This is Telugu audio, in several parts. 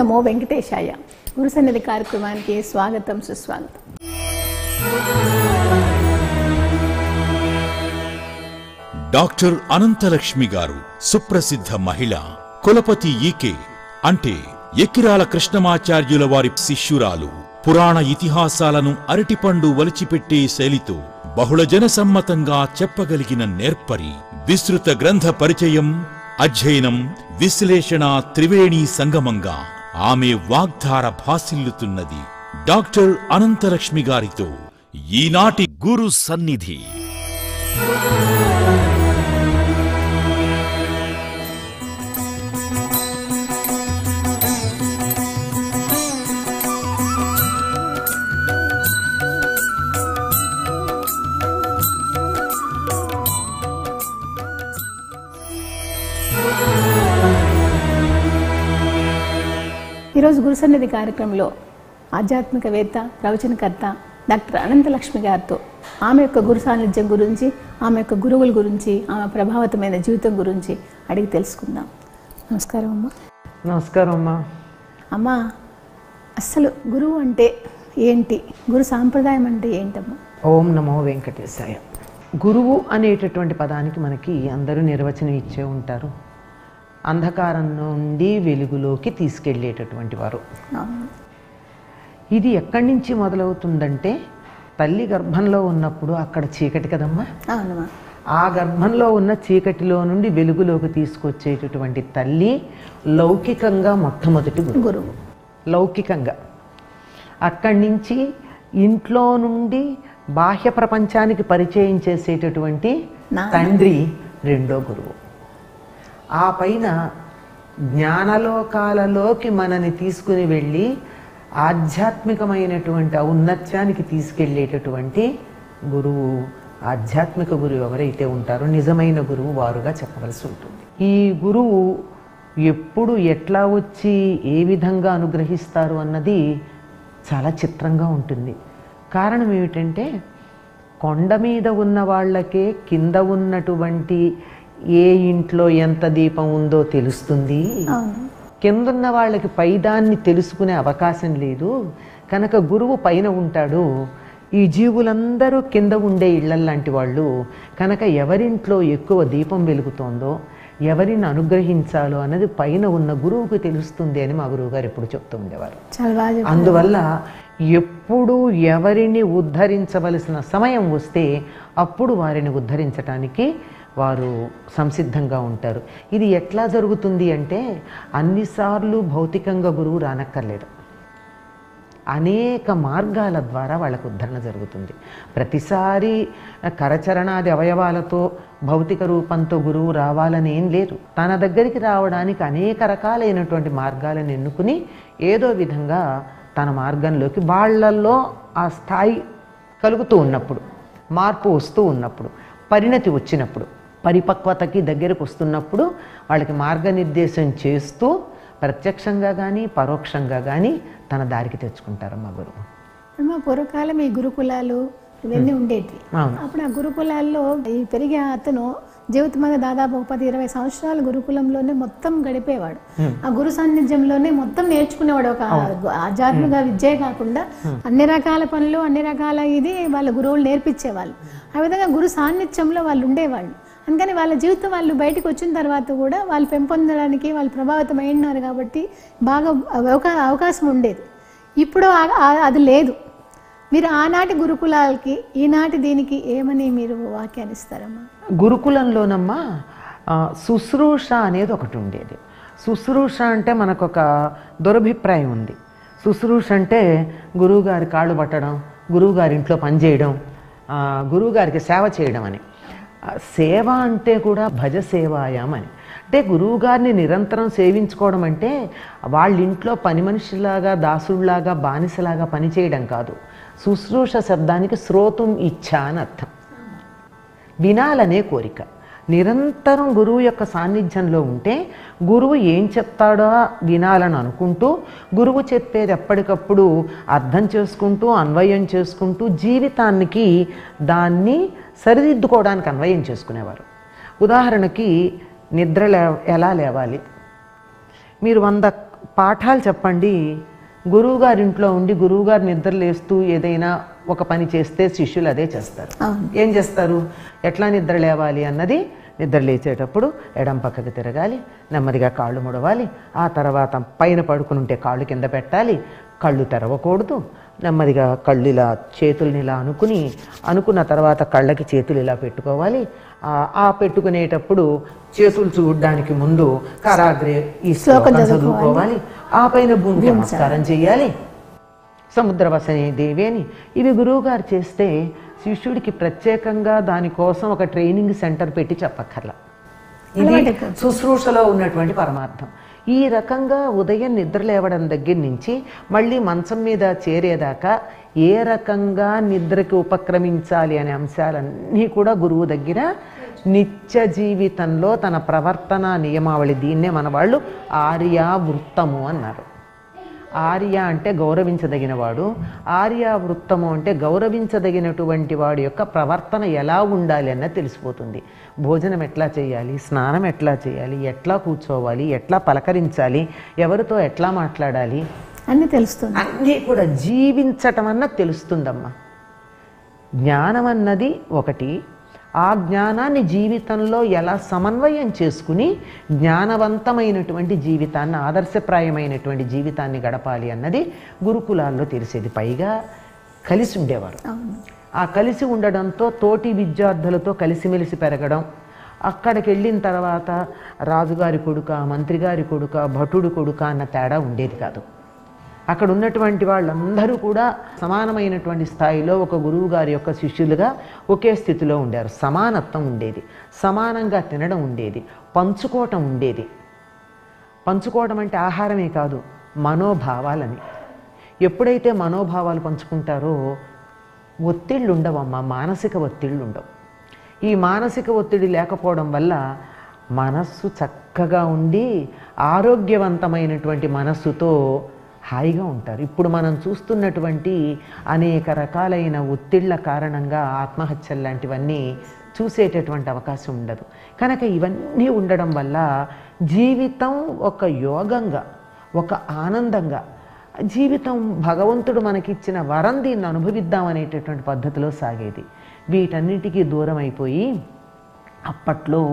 నమో వెంకటేశాయ గురు సన్నిధి కార్యక్రమానికి స్వాగతం సుస్వాగతం డాక్టర్ అనంతలక్ష్మి గారు సుప్రసిద్ధ మహిళ కులపతి ఈకే అంటే ఎకిరాల కృష్ణమాచార్యుల వారి శిష్యురాలు పురాణ ఇతిహాసాలను అరటిపండు వలిచిపెట్టే శైలితో బహుళజన సమ్మతంగా చెప్పగలిగిన నేర్పరి విస్తృత గ్రంథ పరిచయం అధ్యయనం విశ్లేషణ త్రివేణి సంగమంగా ఆమె వాగ్ధార భాసిల్లుతున్నది డాక్టర్ అనంతలక్ష్మి గారితో ఈనాటి గురు సన్నిధి ఈరోజు గురు సన్నిధి కార్యక్రమంలో ఆధ్యాత్మికవేత్త ప్రవచనకర్త డాక్టర్ అనంతలక్ష్మి గారితో ఆమె యొక్క గురు సాన్నిధ్యం గురించి ఆమె యొక్క గురువుల గురించి ఆమె ప్రభావితమైన జీవితం గురించి అడిగి తెలుసుకుందాం నమస్కారం అమ్మ నమస్కారం అమ్మా అమ్మ అస్సలు గురువు అంటే ఏంటి గురు సాంప్రదాయం అంటే ఏంటమ్మా ఓం నమో వెంకటేశాయ గురువు అనేటటువంటి పదానికి మనకి అందరూ నిర్వచనం ఇచ్చే ఉంటారు అంధకారం నుండి వెలుగులోకి తీసుకెళ్ళేటటువంటి వారు అవును. ఇది ఎక్కడి నుంచి మొదలవుతుందంటే తల్లి గర్భంలో ఉన్నప్పుడు అక్కడ చీకటి కదమ్మా అవునమ్మా ఆ గర్భంలో ఉన్న చీకటిలో నుండి వెలుగులోకి తీసుకొచ్చేటటువంటి తల్లి లౌకికంగా మొట్టమొదటి గురువు గురువు లౌకికంగా అక్కడి నుంచి ఇంట్లో నుండి బాహ్య ప్రపంచానికి పరిచయం చేసేటటువంటి నాన్న. తండ్రి రెండో గురువు ఆ పైన జ్ఞానలోకాలలోకి మనని తీసుకుని వెళ్ళి ఆధ్యాత్మికమైనటువంటి ఔన్నత్యానికి తీసుకెళ్ళేటటువంటి గురువు ఆధ్యాత్మిక గురువు ఎవరైతే ఉంటారో నిజమైన గురువు వారుగా చెప్పవలసి ఉంటుంది ఈ గురువు ఎప్పుడు ఎట్లా వచ్చి ఏ విధంగా అనుగ్రహిస్తారు అన్నది చాలా చిత్రంగా ఉంటుంది కారణం ఏమిటంటే కొండ మీద ఉన్న వాళ్ళకే కింద ఉన్నటువంటి ఏ ఇంట్లో ఎంత దీపం ఉందో తెలుస్తుంది అవును కిందున్న వాళ్ళకి పైదాన్ని తెలుసుకునే అవకాశం లేదు కనుక గురువు పైన ఉంటాడు ఈ జీవులందరూ కింద ఉండే ఇళ్ళల్లాంటి వాళ్ళు కనుక ఎవరింట్లో ఎక్కువ దీపం వెలుగుతోందో ఎవరిని అనుగ్రహించాలో అన్నది పైన ఉన్న గురువుకు తెలుస్తుంది అని మా గురువు గారు ఎప్పుడు చెప్తూ ఉండేవారు చాలా బాగా చెప్పారు. అందువల్ల ఎప్పుడు ఎవరిని ఉద్ధరించవలసిన సమయం వస్తే అప్పుడు వారిని ఉద్ధరించటానికి వారు సంసిద్ధంగా ఉంటారు ఇది ఎట్లా జరుగుతుంది అంటే అన్నిసార్లు భౌతికంగా గురువు రానక్కర్లేదు అనేక మార్గాల ద్వారా వాళ్ళకు ఉద్ధరణ జరుగుతుంది ప్రతిసారి కరచరణాది అవయవాలతో భౌతిక రూపంతో గురువు రావాలని ఏం లేదు తన దగ్గరికి రావడానికి అనేక రకాలైనటువంటి మార్గాలను ఎన్నుకుని ఏదో విధంగా తన మార్గంలోకి వాళ్ళల్లో ఆ స్థాయి కలుగుతూ ఉన్నప్పుడు మార్పు వస్తూ ఉన్నప్పుడు పరిణతి వచ్చినప్పుడు పరిపక్వతకి దగ్గరకు వస్తున్నప్పుడు వాళ్ళకి మార్గనిర్దేశం చేస్తూ ప్రత్యక్షంగా కానీ పరోక్షంగా కానీ తన దారికి తెచ్చుకుంటారమ్మ గురువు అమ్మ పూర్వకాలం ఈ గురుకులాలు ఇవన్నీ ఉండేవి అవును అప్పుడు ఆ గురుకులాల్లో ఈ పెరిగే అతను జీవితమంగా దాదాపు ఒక పది ఇరవై సంవత్సరాలు గురుకులంలోనే మొత్తం గడిపేవాడు ఆ గురు సాన్నిధ్యంలోనే మొత్తం నేర్చుకునేవాడు ఒక ఆధ్యాత్మిక విద్యే కాకుండా అన్ని రకాల పనులు అన్ని రకాల ఇది వాళ్ళ గురువులు నేర్పించేవాళ్ళు ఆ విధంగా గురు సాన్నిధ్యంలో వాళ్ళు ఉండేవాళ్ళు అందుకని వాళ్ళ జీవితం వాళ్ళు బయటకు వచ్చిన తర్వాత కూడా వాళ్ళు పెంపొందడానికి వాళ్ళు ప్రభావితం అయినారు కాబట్టి బాగా అవకా అవకాశం ఉండేది ఇప్పుడు ఆ- ఆ- అది లేదు మీరు ఆనాటి గురుకులాలకి ఈనాటి దీనికి ఏమని మీరు వాక్యాన్ని ఇస్తారమ్మా గురుకులంలోనమ్మా ఆ, శుశ్రూష అనేది ఒకటి ఉండేది శుశ్రూష అంటే మనకు ఒక దురభిప్రాయం ఉంది శుశ్రూష అంటే గురువుగారి కాళ్ళు పట్టడం గురువుగారి ఇంట్లో పనిచేయడం ఆ, గురువుగారికి సేవ చేయడం అని ఆ, సేవ అంటే కూడా భజ సేవాయం అని అంటే గురువుగారిని నిరంతరం సేవించుకోవడం అంటే వాళ్ళ ఇంట్లో పని మనిషిలాగా దాసుడిలాగా బానిసలాగా పనిచేయడం కాదు శుశ్రూష శబ్దానికి శ్రోతం ఇచ్చా అని అర్థం వినాలనే కోరిక నిరంతరం గురువు యొక్క సాన్నిధ్యంలో ఉంటే గురువు ఏం చెప్తాడో వినాలని అనుకుంటూ గురువు చెప్పేది ఎప్పటికప్పుడు అర్థం చేసుకుంటూ అన్వయం చేసుకుంటూ జీవితానికి దాన్ని సరిదిద్దుకోవడానికి అన్వయం చేసుకునేవారు ఉదాహరణకి నిద్ర లే ఎలా లేవాలి మీరు వంద పాఠాలు చెప్పండి గురువుగారి ఇంట్లో ఉండి గురువుగారు నిద్ర లేస్తూ ఏదైనా ఒక పని చేస్తే శిష్యులు అదే చేస్తారు అవును ఏం చేస్తారు ఎట్లా నిద్ర లేవాలి అన్నది నిద్ర లేచేటప్పుడు ఎడం పక్కకి తిరగాలి నెమ్మదిగా కాళ్ళు ముడవాలి ఆ తర్వాత పైన పడుకుని ఉంటే కాళ్ళు కింద పెట్టాలి కళ్ళు తెరవకూడదు నెమ్మదిగా కళ్ళు ఇలా చేతుల్ని ఇలా అనుకుని అనుకున్న తర్వాత కళ్ళకి చేతులు ఇలా పెట్టుకోవాలి ఆ- ఆ పెట్టుకునేటప్పుడు చేతులు చూడడానికి ముందు కరాగ్రే ఈ శ్లోకం చదువుకోవాలి ఆ పైన భూమికి నమస్కారం చేయాలి సముద్రవసని దేవి అని ఇవి గురువుగారు చేస్తే శిష్యుడికి ప్రత్యేకంగా దానికోసం ఒక ట్రైనింగ్ సెంటర్ పెట్టి చెప్పక్కర్లా ఇది అలవాటైపోతుంది. శుశ్రూషలో ఉన్నటువంటి పరమార్థం ఈ రకంగా ఉదయం నిద్ర లేవడం దగ్గర నుంచి మళ్ళీ మంచం మీద చేరేదాకా ఏ రకంగా నిద్రకి ఉపక్రమించాలి అనే అంశాలన్నీ కూడా గురువు దగ్గర నిత్య జీవితంలో తన ప్రవర్తన నియమావళి దీన్నే మన వాళ్ళు ఆర్యావృత్తము అన్నారు ఆర్య అంటే గౌరవించదగినవాడు ఆర్య వృత్తము అంటే గౌరవించదగినటువంటి వాడి యొక్క ప్రవర్తన ఎలా ఉండాలి అన్నది తెలిసిపోతుంది భోజనం ఎట్లా చేయాలి స్నానం ఎట్లా చేయాలి ఎట్లా కూర్చోవాలి ఎట్లా పలకరించాలి ఎవరితో ఎట్లా మాట్లాడాలి అన్ని తెలుస్తుంది అన్నీ కూడా జీవించటం అన్నది తెలుస్తుందమ్మా జ్ఞానం అన్నది ఒకటి ఆ జ్ఞానాన్ని జీవితంలో ఎలా సమన్వయం చేసుకుని జ్ఞానవంతమైనటువంటి జీవితాన్ని ఆదర్శప్రాయమైనటువంటి జీవితాన్ని గడపాలి అన్నది గురుకులాల్లో తెలిసేది పైగా కలిసి ఉండేవారు అవును ఆ కలిసి ఉండడంతో తోటి విద్యార్థులతో కలిసిమెలిసి పెరగడం అక్కడికి వెళ్ళిన తర్వాత రాజుగారి కొడుక మంత్రి గారి కొడుక భటుడు కొడుక అన్న తేడా ఉండేది కాదు అక్కడ ఉన్నటువంటి వాళ్ళందరూ కూడా సమానమైనటువంటి స్థాయిలో ఒక గురువు గారి యొక్క శిష్యులుగా ఒకే స్థితిలో ఉండారు సమానత్వం ఉండేది సమానంగా తినడం ఉండేది పంచుకోవటం ఉండేది పంచుకోవడం అంటే ఆహారమే కాదు మనోభావాలని ఎప్పుడైతే మనోభావాలు పంచుకుంటారో ఒత్తిళ్ళు ఉండవమ్మా మానసిక ఒత్తిళ్ళు ఉండవు ఈ మానసిక ఒత్తిడి లేకపోవడం వల్ల మనస్సు చక్కగా ఉండి ఆరోగ్యవంతమైనటువంటి మనస్సుతో హాయిగా ఉంటారు ఇప్పుడు మనం చూస్తున్నటువంటి అనేక రకాలైన ఒత్తిళ్ల కారణంగా ఆత్మహత్యలు లాంటివన్నీ చూసేటటువంటి అవకాశం ఉండదు కనుక ఇవన్నీ ఉండడం వల్ల జీవితం ఒక యోగంగా ఒక ఆనందంగా జీవితం భగవంతుడు మనకిచ్చిన వరం దీన్ని అనుభవిద్దాం అనేటటువంటి పద్ధతిలో సాగేది వీటన్నిటికీ దూరం అయిపోయి అప్పట్లో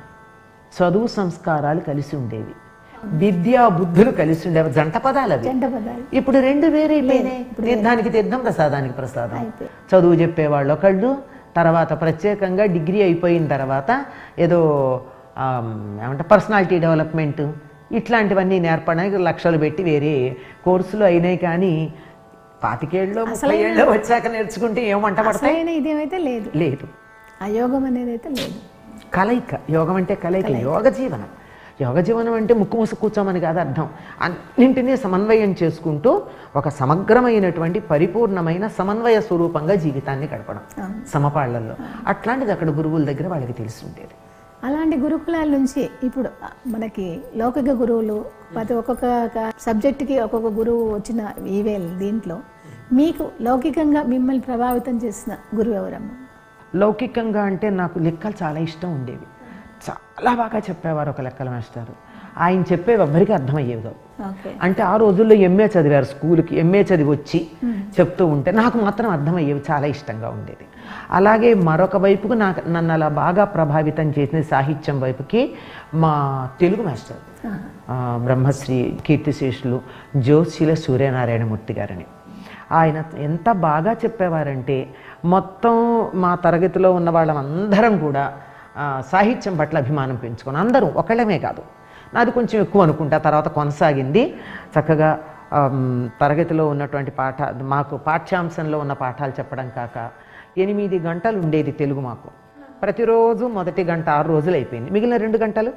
చదువు సంస్కారాలు కలిసి ఉండేవి విద్యా బుద్ధులు కలిసి ఉండేవి జంట పదాలు అవి జంట పదాలు ఇప్పుడు రెండు వేరైపోయినాయి తీర్థానికి తీర్థం ప్రసాదానికి ప్రసాదం అయిపోయి. చదువు చెప్పేవాళ్ళు ఒకళ్ళు తర్వాత ప్రత్యేకంగా డిగ్రీ అయిపోయిన తర్వాత ఏదో ఆమ్, ఏమంటే పర్సనాలిటీ డెవలప్మెంట్ ఇట్లాంటివన్నీ నేర్పడానికి లక్షలు పెట్టి వేరే కోర్సులు అయినాయి కానీ పాతికేళ్ళు ముప్పై ఏళ్ళు వచ్చాక నేర్చుకుంటే ఏం వంట పడతాయి అసలైన ఇదేమైతే లేదు లేదు ఆ యోగం అనేది అయితే లేదు కలయిక యోగం అంటే కలయిక యోగ జీవనం యోగ జీవనం అంటే ముక్కు ముసు కూర్చోమని కాదు అర్థం అన్నింటినీ సమన్వయం చేసుకుంటూ ఒక సమగ్రమైనటువంటి పరిపూర్ణమైన సమన్వయ స్వరూపంగా జీవితాన్ని గడపడం అవును. సమపాళ్లలో అట్లాంటిది అక్కడ గురువుల దగ్గర వాళ్ళకి తెలిసి ఉండేది అలాంటి గురుకులాల నుంచి ఇప్పుడు మనకి లౌకిక గురువులు ప్రతి ఒక్కొక్క సబ్జెక్టుకి ఒక్కొక్క గురువు వచ్చిన ఈవే దీంట్లో మీకు లౌకికంగా మిమ్మల్ని ప్రభావితం చేసిన గురువు ఎవరమ్మా లౌకికంగా అంటే నాకు లెక్కలు చాలా ఇష్టం ఉండేవి చాలా బాగా చెప్పేవారు ఒక లెక్కల మాస్టారు ఆయన చెప్పేవి ఎవ్వరికీ అర్థమయ్యేవి కావు ఓకే అంటే ఆ రోజుల్లో ఎంఏ చదివారు స్కూల్కి ఎంఏ చదివి వచ్చి చెప్తూ ఉంటే నాకు మాత్రం అర్థమయ్యేవి చాలా ఇష్టంగా ఉండేది అలాగే మరొక వైపుకు నాకు నన్ను అలా బాగా ప్రభావితం చేసిన సాహిత్యం వైపుకి మా తెలుగు మాస్టర్ ఆ, బ్రహ్మశ్రీ కీర్తిశేషులు జ్యోతిశీల సూర్యనారాయణమూర్తి గారని ఆయన ఎంత బాగా చెప్పేవారంటే మొత్తం మా తరగతిలో ఉన్న వాళ్ళమందరం కూడా ఆ, సాహిత్యం పట్ల అభిమానం పెంచుకొని అందరూ ఒకళ్ళమే కాదు నాది కొంచెం ఎక్కువ అనుకుంటా తర్వాత కొనసాగింది చక్కగా ఆమ్, తరగతిలో ఉన్నటువంటి పాఠ మాకు పాఠ్యాంశంలో ఉన్న పాఠాలు చెప్పడం కాక ఎనిమిది గంటలు ఉండేది తెలుగు మాకు ప్రతిరోజు మొదటి గంట ఆరు రోజులు అయిపోయింది మిగిలిన రెండు గంటలు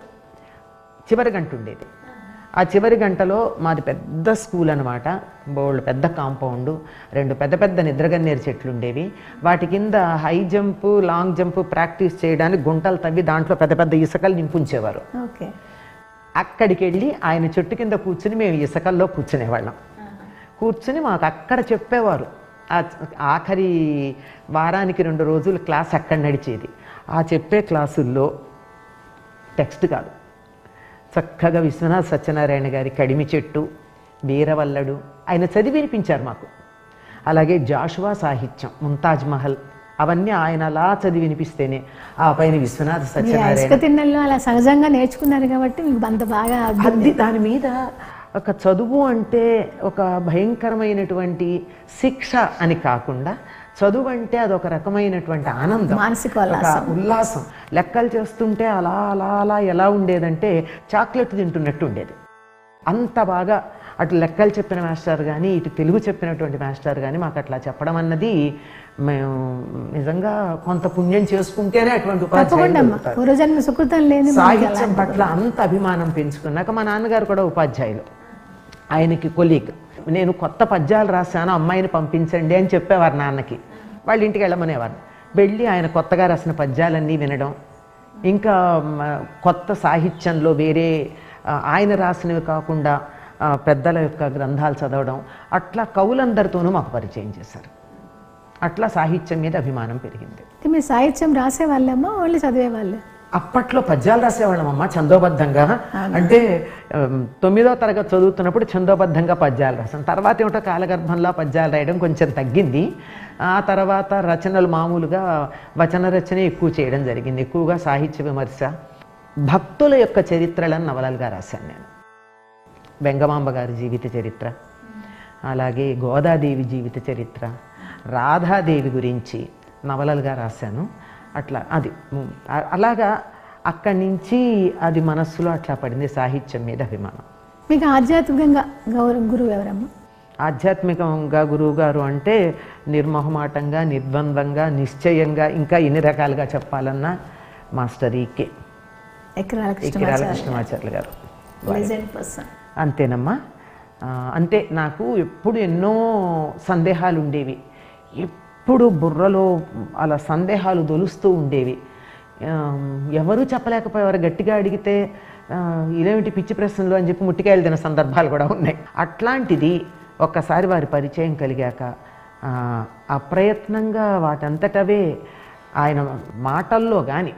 చివరి గంట ఉండేది ఆ చివరి గంటలో మాది పెద్ద స్కూల్ అనమాట బోల్డ్ పెద్ద కాంపౌండ్ రెండు పెద్ద పెద్ద నిద్రగన్నేరు చెట్లు ఉండేవి వాటి కింద high jump long jump practice చేయడానికి గుంటలు తవ్వి దాంట్లో పెద్ద పెద్ద ఇసుకలు నింపుంచేవారు ఓకే అక్కడికి వెళ్ళి ఆయన చెట్టు కింద కూర్చుని మేము ఇసుకల్లో కూర్చునేవాళ్ళం కూర్చుని మాకు అక్కడ చెప్పేవారు ఆ ఆఖరి వారానికి రెండు రోజులు క్లాస్ అక్కడ నడిచేది ఆ చెప్పే క్లాసుల్లో టెక్స్ట్ కాదు చక్కగా విశ్వనాథ్ సత్యనారాయణ గారి కడిమి చెట్టు వీరవల్లడు ఆయన చదివి వినిపించారు మాకు అలాగే జాషువా సాహిత్యం ముంతాజ్ మహల్ అవన్నీ ఆయన అలా చదివి వినిపిస్తేనే ఆ పైన విశ్వనాథ మీ సత్యనారాయణ ఇసుక తిన్నెల్లో అలా సహజంగా నేర్చుకున్నారు కాబట్టి మీకు అంత బాగా అర్థం అది దాని మీద ఒక చదువు అంటే ఒక భయంకరమైనటువంటి శిక్ష అని కాకుండా చదువు అంటే అదొక రకమైనటువంటి ఆనందం మానసిక ఒక ఉల్లాసం. ఉల్లాసం లెక్కలు చేస్తుంటే అలా అలా అలా ఎలా ఉండేదంటే చాక్లెట్ తింటున్నట్టు ఉండేది అంత బాగా అటు లెక్కలు చెప్పిన మాస్టర్ కానీ ఇటు తెలుగు చెప్పినటువంటి మాస్టర్ కానీ మాకు అట్లా చెప్పడం అన్నది మేము నిజంగా కొంత పుణ్యం చేసుకుంటేనే అటువంటి తప్పకుండా ఉపాధ్యాయులు అమ్మా దొరుకుతారు. పూర్వజన్మ సుకృతం లేని మనకి అలా సాహిత్యం పట్ల అంత అభిమానం పెంచుకున్నాక మా నాన్నగారు కూడా ఉపాధ్యాయులు ఆయనకి కొలీగ్ నేను కొత్త పద్యాలు రాశాను అమ్మాయిని పంపించండి అని చెప్పేవారు నాన్నకి వాళ్ళ ఇంటికి వెళ్ళమనేవారు వెళ్ళి ఆయన కొత్తగా రాసిన పద్యాలన్నీ వినడం ఇంకా మ, కొత్త సాహిత్యంలో వేరే ఆ, ఆయన రాసినవి కాకుండా ఆ, పెద్దల యొక్క గ్రంథాలు చదవడం అట్లా కవులందరితోనూ మాకు పరిచయం చేశారు అట్లా సాహిత్యం మీద అభిమానం పెరిగింది అంటే మీరు సాహిత్యం రాసే వాళ్ళేమో ఓన్లీ చదివే వాళ్ళే అప్పట్లో పద్యాలు రాసేవాళ్ళం అమ్మ చందోబద్ధంగా అంటే ఉమ్, తొమ్మిదో తరగతి చదువుతున్నప్పుడు చందోబద్ధంగా పద్యాలు రాసాం తర్వాత ఏమిటో కాలగర్భంలో పద్యాలు రాయడం కొంచెం తగ్గింది ఆ తర్వాత రచనలు మామూలుగా వచన రచన ఎక్కువ చేయడం జరిగింది ఎక్కువగా సాహిత్య విమర్శ భక్తుల యొక్క చరిత్రలను నవలలుగా రాశాను నేను వెంగమాంబ గారి జీవిత చరిత్ర అలాగే గోదాదేవి జీవిత చరిత్ర రాధాదేవి గురించి నవలలుగా రాశాను అట్లా అది ఉమ్, అ- అలాగా అక్కడి నుంచి అది మనస్సులో అట్లా పడింది సాహిత్యం మీద అభిమానం మీకు ఆధ్యాత్మికంగా గౌరవ గురువు ఎవరమ్మా ఆధ్యాత్మికంగా గురువు గారు అంటే నిర్మోహమాటంగా నిర్బంధంగా నిశ్చయంగా ఇంకా ఎన్ని రకాలుగా చెప్పాలన్నా మాస్టర్ ఈకే ఎకరాల ఇకిరాల కృష్ణమాచార్య కృష్ణమాచార్యులు గారు లెజెండ్ పర్సన్ అంతేనమ్మా ఆ, అంతే నాకు ఎప్పుడు ఎన్నో సందేహాలు ఉండేవి ఎప్పుడు బుర్రలో అలా సందేహాలు దొలుస్తూ ఉండేవి ఆ, ఎవరూ చెప్పలేకపోయేవారు గట్టిగా అడిగితే ఆ, ఇదేమిటి పిచ్చి ప్రశ్నలు అని చెప్పి ముట్టికాయలు తిన సందర్భాలు కూడా ఉన్నాయి అట్లాంటిది ఒక్కసారి వారి పరిచయం కలిగాక ఆ, అప్రయత్నంగా వాటంతటవే ఆయన మాటల్లో కానీ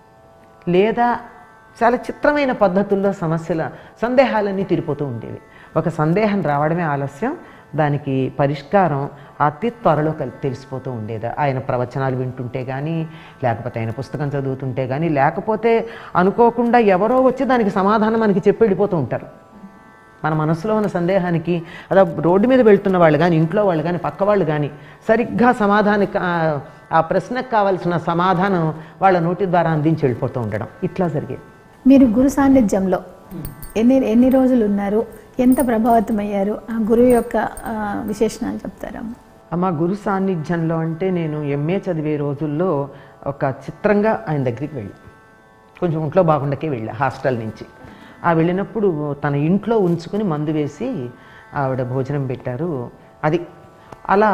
లేదా చాలా చిత్రమైన పద్ధతుల్లో సమస్యల సందేహాలన్నీ తీరిపోతూ ఉండేవి ఒక సందేహం రావడమే ఆలస్యం దానికి పరిష్కారం అతి త్వరలో కల్ తెలిసిపోతూ ఉండేది ఆయన ప్రవచనాలు వింటుంటే కానీ లేకపోతే ఆయన పుస్తకం చదువుతుంటే కానీ లేకపోతే అనుకోకుండా ఎవరో వచ్చి దానికి సమాధానం మనకి చెప్పి వెళ్ళిపోతూ ఉంటారు మన మనసులో ఉన్న సందేహానికి అదా రోడ్డు మీద వెళ్తున్న వాళ్ళు కానీ ఇంట్లో వాళ్ళు కానీ పక్క వాళ్ళు కానీ సరిగ్గా సమాధానికి ఆ- ఆ ప్రశ్నకు కావాల్సిన సమాధానం వాళ్ళ నోటి ద్వారా అందించి వెళ్ళిపోతూ ఉండడం ఇట్లా జరిగేది మీరు గురు సాన్నిధ్యంలో ఎన్ని ఎన్ని రోజులు ఉన్నారు ఎంత ప్రభావితం అయ్యారు ఆ గురువు యొక్క ఆ, విశేషణాలు చెప్తారమ్మా అమ్మ గురు సాన్నిధ్యంలో అంటే నేను ఎంఏ చదివే రోజుల్లో ఒక చిత్రంగా ఆయన దగ్గరికి వెళ్ళా కొంచెం ఒంట్లో బాగుండకే వెళ్ళా హాస్టల్ నుంచి ఆ వెళ్ళినప్పుడు తన ఇంట్లో ఉంచుకుని మందు వేసి ఆవిడ భోజనం పెట్టారు అది అలా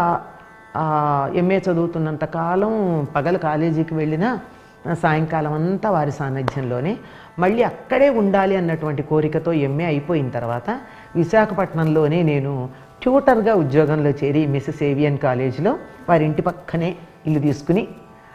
ఎంఏ చదువుతున్నంత కాలం పగల కాలేజీకి వెళ్ళినా సాయంకాలం అంతా వారి సాన్నిధ్యంలోనే మళ్ళీ అక్కడే ఉండాలి అన్నటువంటి కోరికతో ఎంఏ అయిపోయిన తర్వాత విశాఖపట్నంలోనే నేను ట్యూటర్గా ఉద్యోగంలో చేరి మిస్సెస్ ఏవియన్ కాలేజీలో వారి ఇంటి పక్కనే ఇల్లు తీసుకుని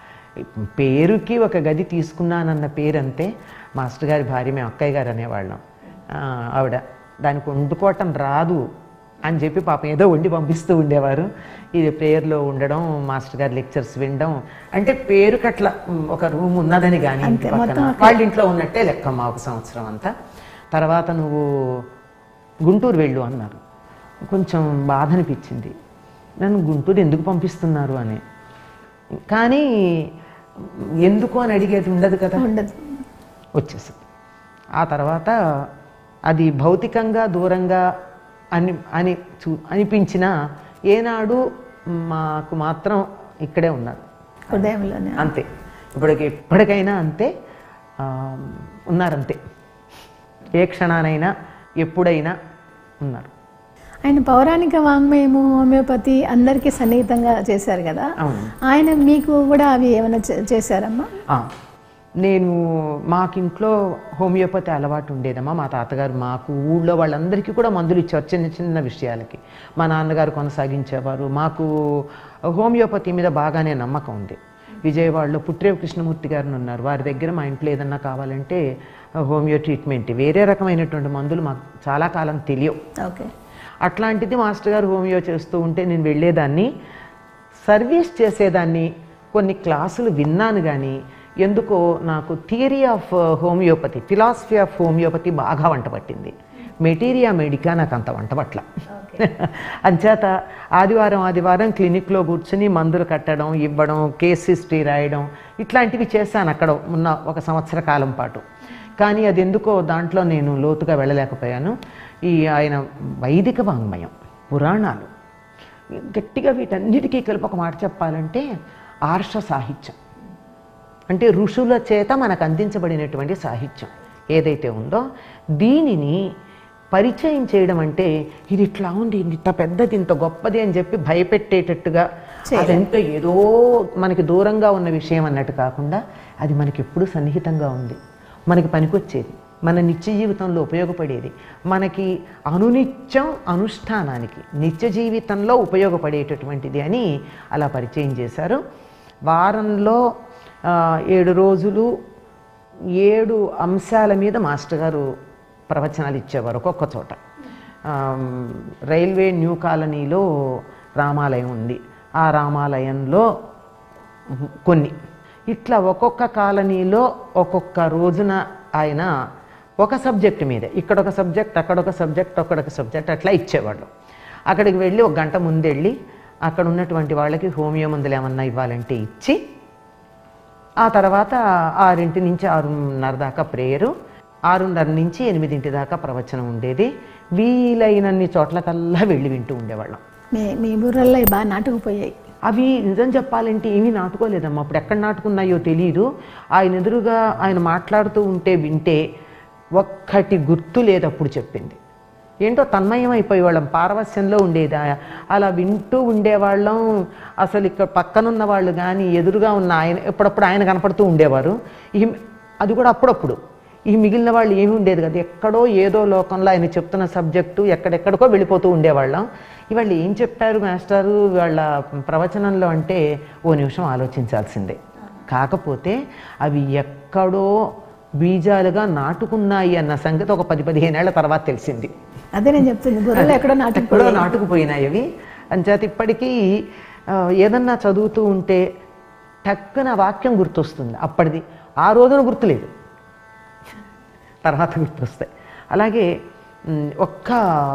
పేరుకి ఒక గది తీసుకున్నానన్న పేరంతే మాస్టర్ గారి భార్య మేము అక్కయ్య గారు అనేవాళ్ళం ఆ, ఆవిడ దానికి వండుకోవటం రాదు అని చెప్పి పాపం ఏదో వండి పంపిస్తూ ఉండేవారు ఇది ప్రేయర్లో ఉండడం మాస్టర్ గారి లెక్చర్స్ వినడం అంటే పేరుకి అట్లా ఉమ్, ఒక రూమ్ ఉన్నదని కానీ ఇంటి అంతే, పక్కన. మొత్తం అక్కడ. వాళ్ళ ఇంట్లో ఉన్నట్టే లెక్క మా ఒక సంవత్సరం అంతా తర్వాత నువ్వు గుంటూరు వెళ్ళు అన్నారు కొంచెం బాధ అనిపించింది నన్ను గుంటూరు ఎందుకు పంపిస్తున్నారు అని కానీ ఎందుకు అని అడిగేది ఉండదు కదా ఉండదు వచ్చేసింది ఆ తర్వాత అది భౌతికంగా దూరంగా అని అని చూ అనిపించిన ఏనాడు మాకు మాత్రం ఇక్కడే ఉన్నారు హృదయంలోనే అంతే ఇప్పటికి ఎప్పటికైనా అంతే ఆ, ఉన్నారంతే ఏ క్షణానైనా ఎప్పుడైనా ఉన్నారు ఆయన పౌరాణిక వాంగ్మయము హోమియోపతి అందరికీ సన్నిహితంగా చేశారు కదా అవును ఆయన మీకు కూడా అవి ఏమైనా చే- చేశారమ్మా ఆ, నేను మాకింట్లో హోమియోపతి అలవాటు ఉండేదమ్మా మా తాతగారు మాకు ఊళ్ళో వాళ్ళందరికీ కూడా మందులు ఇచ్చారు చిన్న చిన్న విషయాలకి మా నాన్నగారు కొనసాగించేవారు మాకు హోమియోపతి మీద బాగానే నమ్మకం ఉంది విజయవాడలో పుట్రేవు కృష్ణమూర్తి గారిని ఉన్నారు వారి దగ్గర మా ఇంట్లో ఏదన్నా కావాలంటే హోమియో ట్రీట్మెంట్ వేరే రకమైనటువంటి మందులు మాకు చాలా కాలం తెలియవు ఓకే అట్లాంటిది మాస్టర్ గారు హోమియో చేస్తూ ఉంటే నేను వెళ్ళేదాన్ని సర్వీస్ చేసేదాన్ని కొన్ని క్లాసులు విన్నాను కానీ ఎందుకో నాకు theory of homeopathy philosophy of homeopathy బాగా వంట పట్టింది మెటీరియా మెడికా నాకు అంత వంట పట్ల అంచేత ఆదివారం ఆదివారం క్లినిక్లో కూర్చుని మందులు కట్టడం ఇవ్వడం కేస్ హిస్టరీ రాయడం ఇట్లాంటివి చేశాను అక్కడ ఉన్న ఒక సంవత్సర కాలం పాటు కానీ అది ఎందుకో దాంట్లో నేను లోతుగా వెళ్ళలేకపోయాను ఈ ఆయన వైదిక వాంగ్మయం పురాణాలు గట్టిగా వీటన్నిటికీ కలిపి ఒక మాట చెప్పాలంటే ఆర్ష సాహిత్యం అంటే ఋషుల చేత మనకు అందించబడినటువంటి సాహిత్యం ఏదైతే ఉందో దీనిని పరిచయం చేయడం అంటే ఇది ఇట్లా ఉంది ఇది ఇంత పెద్దది ఇంత గొప్పది అని చెప్పి భయపెట్టేటట్టుగా అదంతా ఏదో మనకి దూరంగా ఉన్న విషయం అన్నట్టు కాకుండా అది మనకి ఎప్పుడూ సన్నిహితంగా ఉంది మనకి పనికొచ్చేది మన నిత్య జీవితంలో ఉపయోగపడేది మనకి అనునిత్యం అనుష్ఠానానికి నిత్య జీవితంలో ఉపయోగపడేటటువంటిది అని అలా పరిచయం చేశారు వారంలో ఆ, ఏడు రోజులు ఏడు అంశాల మీద మాస్టర్ గారు ప్రవచనాలు ఇచ్చేవారు ఒక్కొక్క చోట ఆమ్, రైల్వే న్యూ కాలనీలో రామాలయం ఉంది ఆ రామాలయంలో కొన్ని ఇట్లా ఒక్కొక్క కాలనీలో ఒక్కొక్క రోజున ఆయన ఒక సబ్జెక్ట్ మీద ఇక్కడ ఒక సబ్జెక్ట్ అక్కడ ఒక సబ్జెక్ట్ అక్కడ ఒక సబ్జెక్ట్ అట్లా ఇచ్చేవాళ్ళు అక్కడికి వెళ్ళి ఒక గంట ముందెళ్ళి అక్కడ ఉన్నటువంటి వాళ్ళకి హోమియో మందులు ఏమన్నా ఇవ్వాలంటే ఇచ్చి ఆ తర్వాత ఆరింటి నుంచి ఆరున్నర దాకా ప్రేయరు ఆరున్నర నుంచి ఎనిమిదింటి దాకా ప్రవచనం ఉండేది వీలైనన్ని చోట్లకల్లా వెళ్ళి వింటూ ఉండేవాళ్ళం మీ మీ బుర్రల్లో ఇవి బాగా నాటుకుపోయాయి అవి నిజం చెప్పాలంటే ఏమీ నాటుకోలేదమ్మా అప్పుడు ఎక్కడ నాటుకున్నాయో తెలియదు ఆయన ఎదురుగా ఆయన మాట్లాడుతూ ఉంటే వింటే ఒక్కటి గుర్తు లేదు అప్పుడు చెప్పింది ఏంటో తన్మయం అయిపోయేవాళ్ళం పారవస్యంలో ఉండేది ఆ- అలా వింటూ ఉండేవాళ్ళం అసలు ఇక్కడ పక్కనున్న వాళ్ళు కానీ ఎదురుగా ఉన్న ఆయన ఎప్పుడప్పుడు ఆయన కనపడుతూ ఉండేవారు ఈ అది కూడా అప్పుడప్పుడు ఈ మిగిలిన వాళ్ళు ఏమి ఉండేది కదా ఎక్కడో ఏదో లోకంలో ఆయన చెప్తున్న సబ్జెక్టు ఎక్కడెక్కడికో వెళ్ళిపోతూ ఉండేవాళ్ళం ఇవాళ్ళు ఏం చెప్పారు మాస్టారు వాళ్ళ ప్రవచనంలో అంటే ఓ నిమిషం ఆలోచించాల్సిందే కాకపోతే అవి ఎక్కడో బీజాలుగా నాటుకున్నాయి అన్న సంగతి ఒక పది పదిహేనేళ్ల తర్వాత తెలిసింది అదే నేను చెప్తుంది బుర్రలో ఎక్కడో ఎక్కడో నాటుకుపోయాయి నాటుకుపోయినాయి అవి అంచేత ఇప్పటికీ ఆ, ఏదన్నా చదువుతూ ఉంటే టక్కున వాక్యం గుర్తొస్తుంది అప్పటిది ఆ రోజున గుర్తులేదు తర్వాత గుర్తొస్తాయి అలాగే మ్, ఒక్క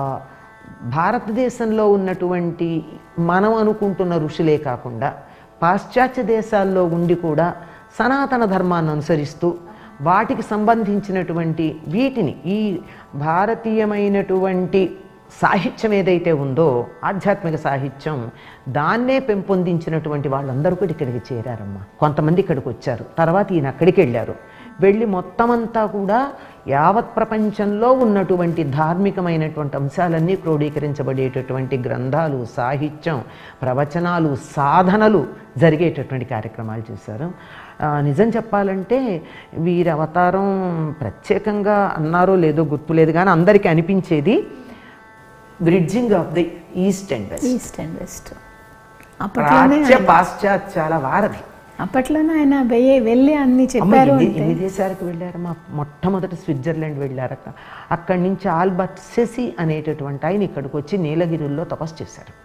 భారతదేశంలో ఉన్నటువంటి మనం అనుకుంటున్న ఋషులే కాకుండా పాశ్చాత్య దేశాల్లో ఉండి కూడా సనాతన ధర్మాన్ని అనుసరిస్తూ వాటికి సంబంధించినటువంటి వీటిని ఈ భారతీయమైనటువంటి సాహిత్యం ఏదైతే ఉందో ఆధ్యాత్మిక సాహిత్యం దాన్నే పెంపొందించినటువంటి వాళ్ళందరూ కూడా ఇక్కడికి చేరారమ్మా కొంతమంది ఇక్కడికి వచ్చారు తర్వాత ఈయన అక్కడికి వెళ్ళారు వెళ్ళి మొత్తం అంతా కూడా యావత్ ప్రపంచంలో ఉన్నటువంటి ధార్మికమైనటువంటి అంశాలన్నీ క్రోడీకరించబడేటటువంటి గ్రంథాలు సాహిత్యం ప్రవచనాలు సాధనలు జరిగేటటువంటి కార్యక్రమాలు చేశారు ఆ, నిజం చెప్పాలంటే వీరి అవతారం ప్రత్యేకంగా అన్నారో లేదో గుర్తులేదు కానీ అందరికీ అనిపించేది bridging of the east and west east and west అప్పట్లోనే ప్రాచ్య పాశ్చాత్యాల వారధి అప్పట్లోనే ఆయన వెయ్యి వెళ్ళి అన్ని అమ్మ, చెప్పారు ఎన్ని అంటే ఎన్ని దేశాలకు వెళ్ళారమ్మా మొట్టమొదటి స్విట్జర్లాండ్ వెళ్ళారట అక్కడి నుంచి ఆల్బర్ట్ సెసి అనేటటువంటి ఆయన ఇక్కడికి వచ్చి నీలగిరిలో తపస్సు చేశారు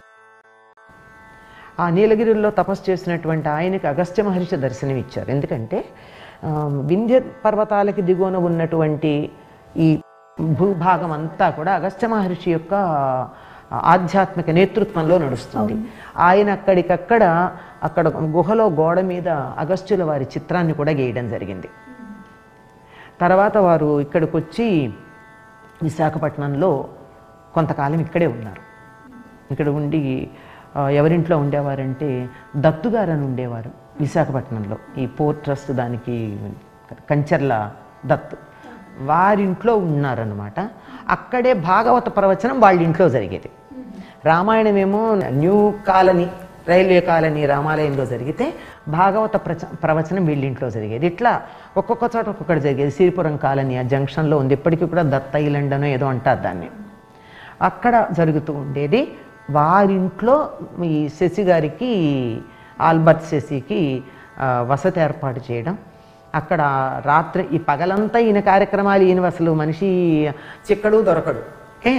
ఆ నీలగిరిలో తపస్సు చేసినటువంటి ఆయనకి అగస్త్య మహర్షి దర్శనం ఇచ్చారు ఎందుకంటే ఆ, వింధ్య పర్వతాలకి దిగువన ఉన్నటువంటి ఈ భూభాగం అంతా కూడా అగస్త్య మహర్షి యొక్క ఆధ్యాత్మిక నేతృత్వంలో నడుస్తుంది ఆయన అక్కడికక్కడ అక్కడ గుహలో గోడ మీద అగస్త్యుల వారి చిత్రాన్ని కూడా గీయడం జరిగింది తర్వాత వారు ఇక్కడికి వచ్చి విశాఖపట్నంలో కొంతకాలం ఇక్కడే ఉన్నారు ఇక్కడ ఉండి ఆ, ఎవరింట్లో ఉండేవారంటే దత్తుగారు అని ఉండేవారు విశాఖపట్నంలో ఈ పోర్ట్ ట్రస్ట్ దానికి కంచర్ల దత్తు వారింట్లో ఉన్నారనమాట అక్కడే భాగవత ప్రవచనం వాళ్ళ ఇంట్లో జరిగేది రామాయణం ఏమో న్యూ కాలనీ రైల్వే కాలనీ రామాలయంలో జరిగితే భాగవత ప్రచ ప్రవచనం వీళ్ళింట్లో జరిగేది ఇట్లా ఒక్కొక్క చోట ఒక్కొక్కటి జరిగేది సిరిపురం కాలనీ ఆ జంక్షన్లో ఉంది ఇప్పటికీ కూడా దత్త ఐలాండ్ అనో ఏదో అంటారు దాన్ని అక్కడ జరుగుతూ ఉండేది వారింట్లో ఈ శశి గారికి ఆల్బర్ట్ శశికి ఆ, వసతి ఏర్పాటు చేయడం అక్కడ రాత్రి ఈ పగలంతా ఈయన కార్యక్రమాలు ఈయన అసలు మనిషి చిక్కడు దొరకడు ఏ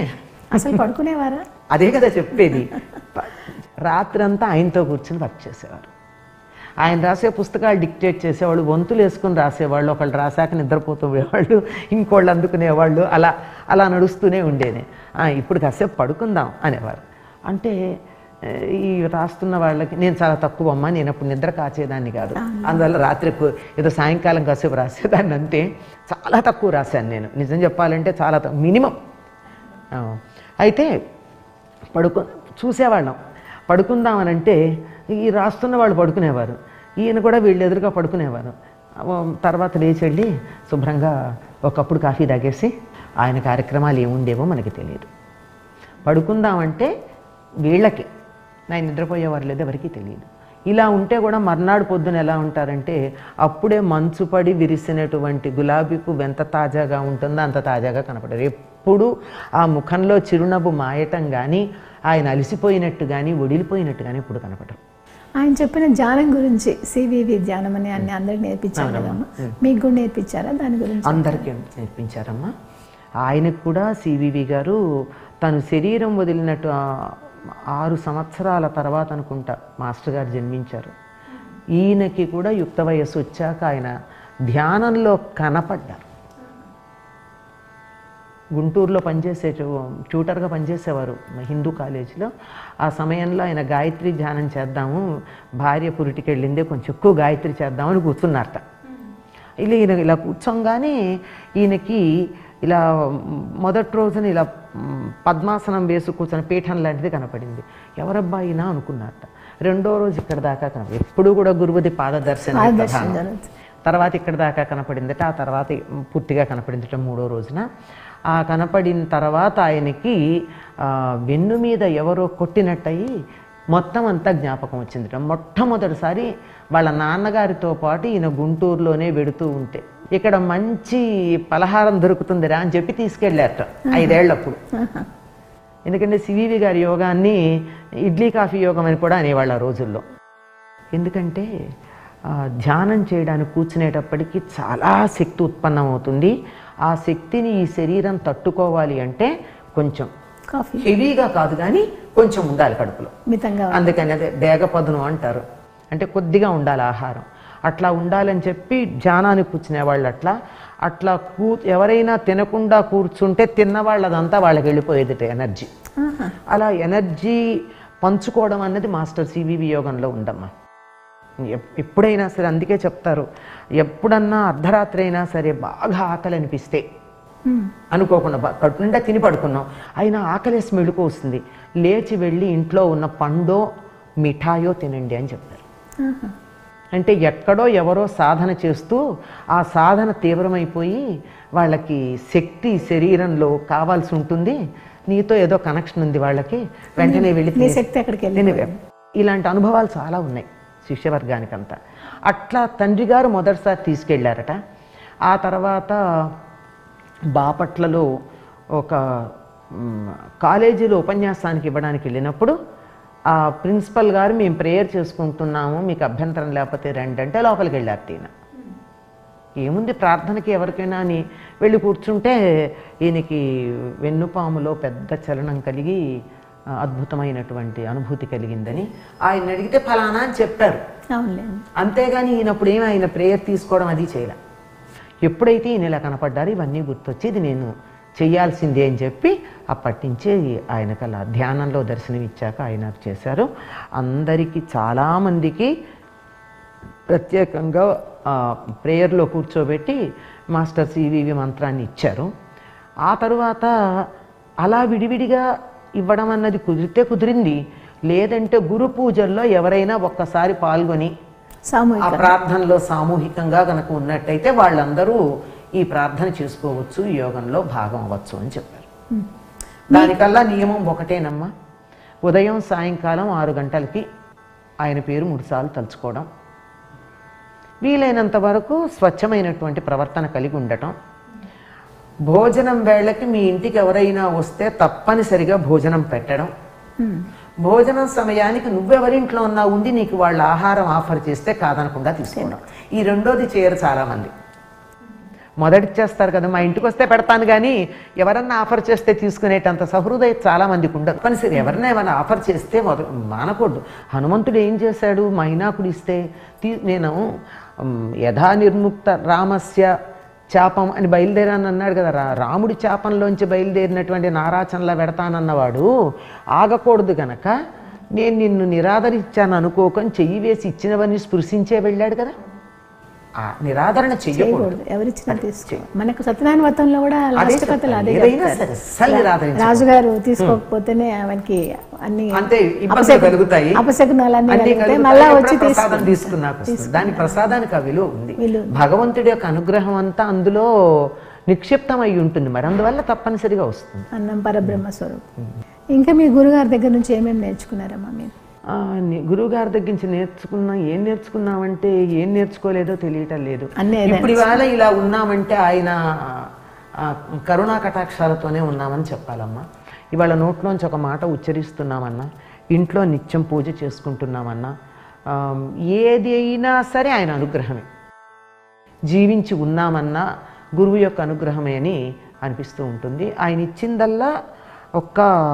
అసలు పడుకునేవారా అదే కదా చెప్పేది ప- రాత్రంతా ఆయనతో కూర్చుని వర్క్ చేసేవారు ఆయన రాసే పుస్తకాలు డిక్టేట్ చేసేవాళ్ళు వంతులు వేసుకుని రాసేవాళ్ళు ఒకళ్ళు రాశాక నిద్రపోతూ పోయేవాళ్ళు ఇంకోళ్ళు అందుకునేవాళ్ళు అలా అలా నడుస్తూనే ఉండేది "ఆ, ఇప్పుడు కాసేపు పడుకుందాం అనేవారు అంటే ఏ, ఈ రాస్తున్న వాళ్ళకి నేను చాలా తక్కువ అమ్మ నేను అప్పుడు నిద్ర కాచేదాన్ని కాదు అందువల్ల రాత్రి ఎక్కువ- ఏదో సాయంకాలం కాసేపు రాసేదాన్ని అంతే చాలా తక్కువ రాశాను నేను నిజం చెప్పాలంటే చాలా మినిమం అయితే పడుకు చూసేవాళ్ళం పడుకుందామనంటే ఈ రాస్తున్న వాళ్ళు పడుకునేవారు ఈయన కూడా వీళ్ళు ఎదురుగా పడుకునేవారు ఆ, తర్వాత లేచి వెళ్ళి శుభ్రంగా ఒకప్పుడు కాఫీ తాగేసి ఆయన కార్యక్రమాలు ఏముండేవో మనకి తెలియదు పడుకుందామంటే వీళ్ళకి నేను నిద్రపోయేవారు లేదు ఎవరికీ తెలియదు ఇలా ఉంటే కూడా మర్నాడు పొద్దున ఎలా ఉంటారంటే అప్పుడే మంచు పడి విరిసినటువంటి గులాబీ పువ్వు ఎంత తాజాగా ఉంటుందో అంత తాజాగా కనపడరు ఎప్పుడు ఆ ముఖంలో చిరునవ్వు మాయటం కానీ ఆయన అలసిపోయినట్టు కానీ ఒడిలిపోయినట్టు కానీ ఇప్పుడు కనపడరు ఆయన చెప్పిన ధ్యానం గురించి సివివి ధ్యానం అని అన్ని అందరికి నేర్పించారు కదమ్మా మీకు కూడా నేర్పించారా దాని గురించి అందరికీ నేర్పించారమ్మా ఆయనకు కూడా సివివి గారు తను శరీరం వదిలినట్టు ఆ ఆరు సంవత్సరాల తర్వాత అనుకుంటా మాస్టర్ గారు జన్మించారు ఈయనకి కూడా యుక్త వయస్సు వచ్చాక ఆయన ధ్యానంలో కనపడ్డారు గుంటూరులో పనిచేసే చూ- ట్యూటర్గా పనిచేసేవారు హిందూ కాలేజీలో ఆ సమయంలో ఆయన గాయత్రి ధ్యానం చేద్దాము భార్య పురిటికి వెళ్ళిందే కొంచెం ఎక్కువ గాయత్రి చేద్దామని కూర్చున్నారట ఇలా ఈయన ఇలా కూర్చోగానే ఈయనకి ఇలా మొదటి రోజున ఇలా మ్, పద్మాసనం వేసి కూర్చొని పీఠం లాంటిది కనపడింది ఎవరబ్బా ఈయన అనుకున్నారట రెండో రోజు ఇక్కడ దాకా కనపడి ఎప్పుడు కూడా గురువుది పాదదర్శనం పాదదర్శనం ప్రధానం. జరుగుతుంది. తర్వాత ఇక్కడ దాకా కనపడిందట ఆ తర్వాత పూర్తిగా కనపడిందట మూడో రోజున ఆ కనపడిన తర్వాత ఆయనకి ఆ, వెన్ను మీద ఎవరో కొట్టినట్టయి మొత్తం అంతా జ్ఞాపకం వచ్చిందట మొట్టమొదటిసారి వాళ్ళ నాన్నగారితో పాటు ఈయన గుంటూరులోనే వెడుతూ ఉంటే ఇక్కడ మంచి పలహారం దొరుకుతుందిరా అని చెప్పి తీసుకెళ్ళారట ఐదేళ్లప్పుడు ఎందుకంటే సివివి గారి యోగాన్ని ఇడ్లీ కాఫీ యోగం అని కూడా అనేవాళ్ళు ఆ రోజుల్లో ఎందుకంటే ఆ, ధ్యానం చేయడానికి కూర్చునేటప్పటికి చాలా శక్తి ఉత్పన్నం అవుతుంది ఆ శక్తిని ఈ శరీరం తట్టుకోవాలి అంటే కొంచెం కాఫీ హెవీగా కాదు కానీ కొంచెం ఉండాలి కడుపులో మితంగా అందుకని అదే దేగపదును అంటారు అంటే కొద్దిగా ఉండాలి ఆహారం అట్లా ఉండాలని చెప్పి ధ్యానానికి కూర్చునే వాళ్ళు అట్లా అట్లా కూ ఎవరైనా తినకుండా కూర్చుంటే తిన్న వాళ్ళదంతా వాళ్ళకి వెళ్ళిపోయేది ఎనర్జీ ఆహా. అలా ఎనర్జీ పంచుకోవడం అన్నది మాస్టర్ సివివి యోగంలో ఉండమ్మా ఎప్- ఎప్పుడైనా సరే అందుకే చెప్తారు ఎప్పుడన్నా అర్ధరాత్రి అయినా సరే బాగా ఆకలి అనిపిస్తే ఉమ్. అనుకోకుండా బా- కడుపు నిండా తిని పడుకున్నాం అయినా ఆకలేసి మెళుకు వస్తుంది లేచి వెళ్ళి ఇంట్లో ఉన్న పండో మిఠాయో తినండి అని చెప్తారు ఆహా. అంటే ఎక్కడో ఎవరో సాధన చేస్తూ ఆ సాధన తీవ్రమైపోయి వాళ్ళకి శక్తి శరీరంలో కావాల్సి ఉంటుంది నీతో ఏదో కనెక్షన్ ఉంది వాళ్ళకి వెంటనే వెళ్ళి నీ తినేసి- శక్తి అక్కడికి వెళ్ళి తినేవే. ఇలాంటి అనుభవాలు చాలా ఉన్నాయి శిష్యవర్గానికంతా అట్లా తండ్రి గారు మొదటిసారి తీసుకెళ్ళారట ఆ తర్వాత బాపట్లలో ఒక మ్, కాలేజీలో ఉపన్యాసానికి ఇవ్వడానికి వెళ్ళినప్పుడు ఆ ప్రిన్సిపల్ గారు మేము ప్రేయర్ చేసుకుంటున్నాము మీకు అభ్యంతరం లేకపోతే రండి అంటే లోపలికి వెళ్ళారు ఈయన ఏముంది ప్రార్థనకి ఎవరికైనా అని వెళ్ళి కూర్చుంటే ఈయనకి వెన్నుపాములో పెద్ద చలనం కలిగి ఆ, అద్భుతమైనటువంటి అనుభూతి కలిగిందని ఆయన అడిగితే ఫలానా అని చెప్పారు అవునులేండి అంతేగాని ఈయనప్పుడు ఏమి ఆయన ప్రేయర్ తీసుకోవడం అది చేయలే ఎప్పుడైతే ఈయన ఇలా కనపడ్డారో ఇవన్నీ గుర్తొచ్చి ఇది నేను చెయ్యాల్సిందే అని చెప్పి అప్పటి నుంచే ఆయనకు అలా ధ్యానంలో దర్శనం ఇచ్చాక ఆయన అది చేశారు అందరికీ చాలామందికి ప్రత్యేకంగా ఆ, ప్రేయర్లో కూర్చోబెట్టి మాస్టర్ సివివి మంత్రాన్ని ఇచ్చారు ఆ తరువాత అలా విడివిడిగా ఇవ్వడం అన్నది కుదిరితే కుదిరింది లేదంటే గురు పూజల్లో ఎవరైనా ఒక్కసారి పాల్గొని ఆ సామూహిక ప్రార్థనలో సామూహికంగా కనుక ఉన్నట్టయితే వాళ్ళందరూ ఈ ప్రార్థన చేసుకోవచ్చు ఈ యోగంలో భాగం అవ్వచ్చు అని చెప్పారు దానికల్లా నియమం ఒకటేనమ్మా ఉదయం సాయంకాలం ఆరు గంటలకి ఆయన పేరు మూడుసార్లు తలుచుకోవడం వీలైనంత వరకు స్వచ్ఛమైనటువంటి ప్రవర్తన కలిగి ఉండటం భోజనం వేళకి మీ ఇంటికి ఎవరైనా వస్తే తప్పనిసరిగా భోజనం పెట్టడం ఉమ్. భోజనం సమయానికి నువ్వెవరింట్లో ఉన్నా ఉండి నీకు వాళ్ళ ఆహారం ఆఫర్ చేస్తే కాదనకుండా తీసుకోవడం ఈ రెండోది చేయరు చాలామంది మొదటి చేస్తారు కదా మా ఇంటికి వస్తే పెడతాను కానీ ఎవరన్నా ఆఫర్ చేస్తే తీసుకునేటంత సహృదయ చాలా మందికి ఉండదు కానీ సరే ఎవరైనా ఏమైనా ఆఫర్ చేస్తే మొద మానకూడదు హనుమంతుడు ఏం చేశాడు మైనాకుడు ఇస్తే తీ నేను ఉమ్, యథా నిర్ముక్త రామస్య చాపం అని బయలుదేరాను అన్నాడు కదా రా రాముడి చాపంలోంచి బయలుదేరినటువంటి నారాచంలా పెడతానన్నవాడు ఆగకూడదు గనక నేను నిన్ను నిరాదరించాను అనుకోకని చెయ్యి వేసి ఇచ్చినవన్నీ స్పృశించే వెళ్ళాడు కదా ఆ నిరాదరణ చెయ్యకూడదు చేయకూడదు ఎవరిచ్చినా తీసుకో మనకు సత్యనారాయణ వ్రతంలో కూడా అదే లాస్ట్ కథలు అదే ఏదైనా చెప్తారు. సరే, అస్సలు నిరాదరించకూడదు. రాజుగారు తీసుకోకపోతేనే ఆమెకి అన్ని అంతే ఇబ్బందులు అపశకు- కలుగుతాయి అపశకునాలన్నీ అన్నీ కలుగుతాయి కలుగుతాయి. మళ్ళా ఎప్పుడో వచ్చి ప్రసాదం తీసుకుంటారు. తీసుకున్నాక వస్తుంది. దాని ప్రసాదానికి ఆ విలువ ఉంది విలువ ఉంది. భగవంతుడి యొక్క అనుగ్రహం అంతా అందులో నిక్షిప్తం అయి ఉంటుంది మరి అందువల్ల తప్పనిసరిగా వస్తుంది అన్నం పరబ్రహ్మ స్వరూపం ఇంకా మీ గురుగారి దగ్గర నుంచి ఏమేమి నేర్చుకున్నారమ్మా మీరు ఆ, ని- గురువుగారి దగ్గర నుంచి నేర్చుకున్నా ఏం నేర్చుకున్నామంటే ఏం నేర్చుకోలేదో తెలియటం లేదు అన్నీ ఏదైనా ఇప్పుడు ఇవాళ ఇలా ఉన్నామంటే ఆయన ఆ, కరుణా కటాక్షాలతోనే ఉన్నామని చెప్పాలమ్మా ఇవాళ నోట్లోంచి ఒక మాట ఉచ్చరిస్తున్నామన్నా ఇంట్లో నిత్యం పూజ చేసుకుంటున్నామన్నా ఆ, ఏది అయినా సరే ఆయన అనుగ్రహమే జీవించి ఉన్నామన్నా గురువు యొక్క అనుగ్రహమే అని అనిపిస్తూ ఉంటుంది ఆయన ఇచ్చిందల్లా ఒక్క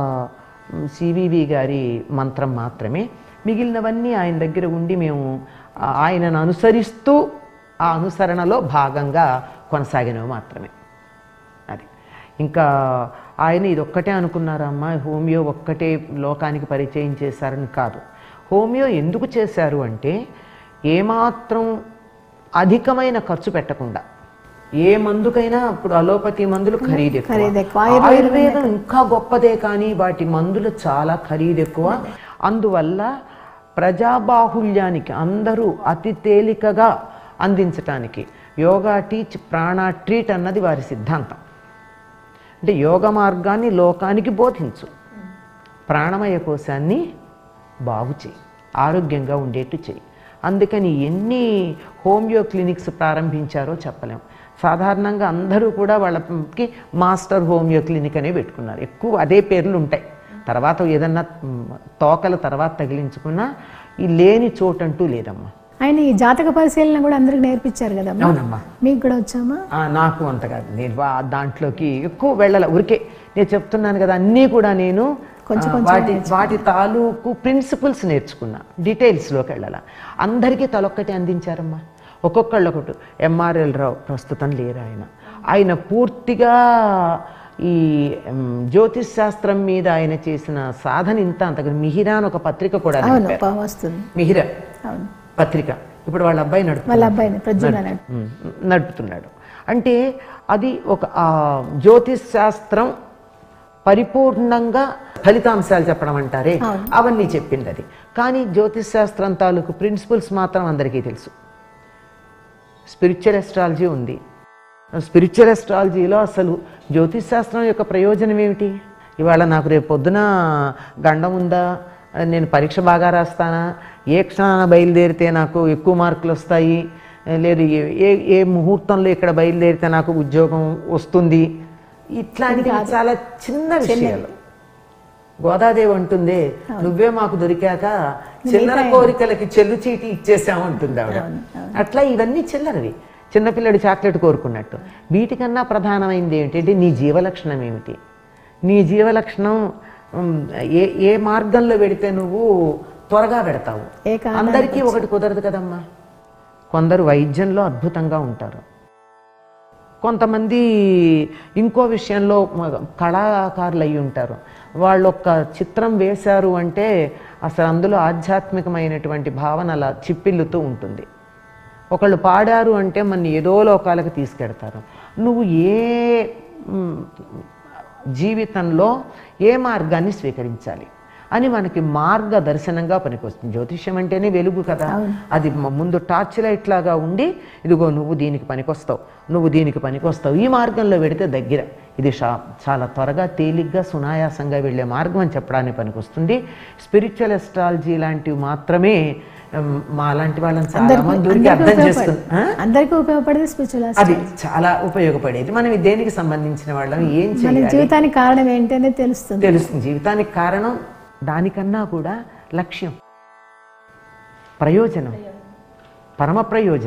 సివివి గారి మంత్రం మాత్రమే మిగిలినవన్నీ ఆయన దగ్గర ఉండి మేము ఆ- ఆయనను అనుసరిస్తూ ఆ అనుసరణలో భాగంగా కొనసాగినవి మాత్రమే అది ఇంకా ఆయన ఇది ఒక్కటే అనుకున్నారమ్మా హోమియో ఒక్కటే లోకానికి పరిచయం చేశారని కాదు హోమియో ఎందుకు చేశారు అంటే ఏమాత్రం అధికమైన ఖర్చు పెట్టకుండా ఏ మందుకైనా ఇప్పుడు అలోపతి మందులు ఖరీదు ఎక్కువ. ఖరీదు ఎక్కువ. ఆయుర్వేదం ఆయుర్వేదం ఇంకా గొప్పదే కానీ వాటి మందులు చాలా ఖరీదు ఎక్కువ అందువల్ల ప్రజాబాహుళ్యానికి అందరూ అతి తేలికగా అందించటానికి యోగా టీచ్ ప్రాణ ట్రీట్ అన్నది వారి సిద్ధాంతం అంటే యోగ మార్గాన్ని లోకానికి బోధించు ప్రాణమయ కోశాన్ని బాగు చేయి ఆరోగ్యంగా ఉండేట్టు చేయి అందుకని ఎన్ని హోమియో క్లినిక్స్ ప్రారంభించారో చెప్పలేం సాధారణంగా అందరూ కూడా వాళ్ళకి మాస్టర్ హోమియో క్లినిక్ అనే పెట్టుకున్నారు ఎక్కువ అదే పేర్లు ఉంటాయి తర్వాత ఏదన్నా మ్, తోకల తర్వాత తగిలించుకున్నా ఈ లేని చోటంటూ లేదమ్మా ఆయన ఈ జాతక పరిశీలన కూడా అందరికి నేర్పించారు కదమ్మా అవునమ్మా మీకు కూడా వచ్చామా ఆ, నాకు అంతగా నేను వా- దాంట్లోకి ఎక్కువ వెళ్ళాల ఊరికే నేను చెప్తున్నాను కదా అన్నీ కూడా నేను కొంచెం ఆ, కొంచెం వాటి వాటి తాలూకు ప్రిన్సిపల్స్ నేర్చుకున్నా డీటెయిల్స్లోకి వెళ్ళాల అందరికీ తలొక్కటి అందించారమ్మా ఒక్కొక్కళ్ళు ఒకటి ఎంఆర్ఎల్ రావు ప్రస్తుతం లేరు ఆయన ఆయన పూర్తిగా ఈ ఉమ్, జ్యోతిష్ శాస్త్రం మీద ఆయన చేసిన సాధన ఇంత అంత మిహిరా అని ఒక పత్రిక కూడా అవును నడిపారు. పా- వస్తుంది మిహిరా అవును పత్రిక ఇప్పుడు వాళ్ళ అబ్బాయి నడుపు వాళ్ళ అబ్బాయిని ప్రజ్వల అన్నాడు ఉమ్, నడుపుతున్నాడు అంటే అది ఒక ఆ జ్యోతిష్ శాస్త్రం పరిపూర్ణంగా ఫలితాంశాలు చెప్పడం అంటారే అవన్నీ చెప్పింది అది కానీ జ్యోతిష్ శాస్త్రం తాలూకు ప్రిన్సిపల్స్ మాత్రం అందరికీ తెలుసు స్పిరిచువల్ ఎస్ట్రాలజీ ఉంది స్పిరిచువల్ ఎస్ట్రాలజీలో అసలు జ్యోతిష్ శాస్త్రం యొక్క ప్రయోజనం ఏమిటి ఇవాళ నాకు రేపు పొద్దున గండం ఉందా నేను పరీక్ష బాగా రాస్తానా ఏ క్షణాన బయలుదేరితే నాకు ఎక్కువ మార్కులు వస్తాయి లేదు ఏ- ఏ ఏ ముహూర్తంలో ఇక్కడ బయలుదేరితే నాకు ఉద్యోగం వస్తుంది ఇట్లాంటివి చాలా చిన్న విషయాలు గోదాదేవి అంటుంది నువ్వే మాకు దొరికాక చిల్లర కోరికలకి చెల్లు చీటి ఇచ్చేసామంటుంది ఆవిడ అట్లా ఇవన్నీ చిల్లరవి చిన్నపిల్లడు చాక్లెట్ కోరుకున్నట్టు వీటికన్నా ప్రధానమైనది ఏంటంటే నీ జీవలక్షణం ఏమిటి నీ జీవలక్షణం ఉమ్, ఏ ఏ మార్గంలో పెడితే నువ్వు త్వరగా పెడతావు ఏ కారణానికి అందరికీ ఒకటి కుదరదు కదమ్మా కొందరు వైద్యంలో అద్భుతంగా ఉంటారు కొంతమంది ఇంకో విషయంలో మ- కళాకారులు అయి ఉంటారు వాళ్ళు ఒక చిత్రం వేశారు అంటే అసలు అందులో ఆధ్యాత్మికమైనటువంటి భావన అలా చిప్పిల్లుతూ ఉంటుంది ఒకళ్ళు పాడారు అంటే మన ఏదో లోకాలకు తీసుకెడతారు నువ్వు ఏ మ్, జీవితంలో ఏ మార్గాన్ని స్వీకరించాలి అని మనకి మార్గదర్శనంగా పనికొస్తుంది జ్యోతిష్యం అంటేనే వెలుగు కదా అది మ- ముందు టార్చ్ లైట్ లాగా ఉండి ఇదిగో నువ్వు దీనికి పనికొస్తావు నువ్వు దీనికి పనికొస్తావు ఈ మార్గంలో పెడితే దగ్గర ఇది షా- చాలా త్వరగా తేలిగ్గా సునాయాసంగా వెళ్ళే మార్గం అని చెప్పడానికి పనికొస్తుంది స్పిరిచువల్ ఎస్ట్రాలజీ లాంటివి మాత్రమే ఉమ్, మా లాంటి వాళ్ళని చాలా మంది ఊరికి అర్థం చేసుకుని ఆ? అందరికీ ఉపయోగపడేది స్పిరిచువల్ అది చాలా ఉపయోగపడేది మనం ఈ దేనికి సంబంధించిన వాళ్ళం ఏం మన చేయాలి జీవితానికి కారణం ఏంటి అనేది తెలుస్తుంది తెలుస్తుంది జీవితానికి కారణం దానికన్నా కూడా లక్ష్యం ప్రయోజనం పరమ ప్రయోజనం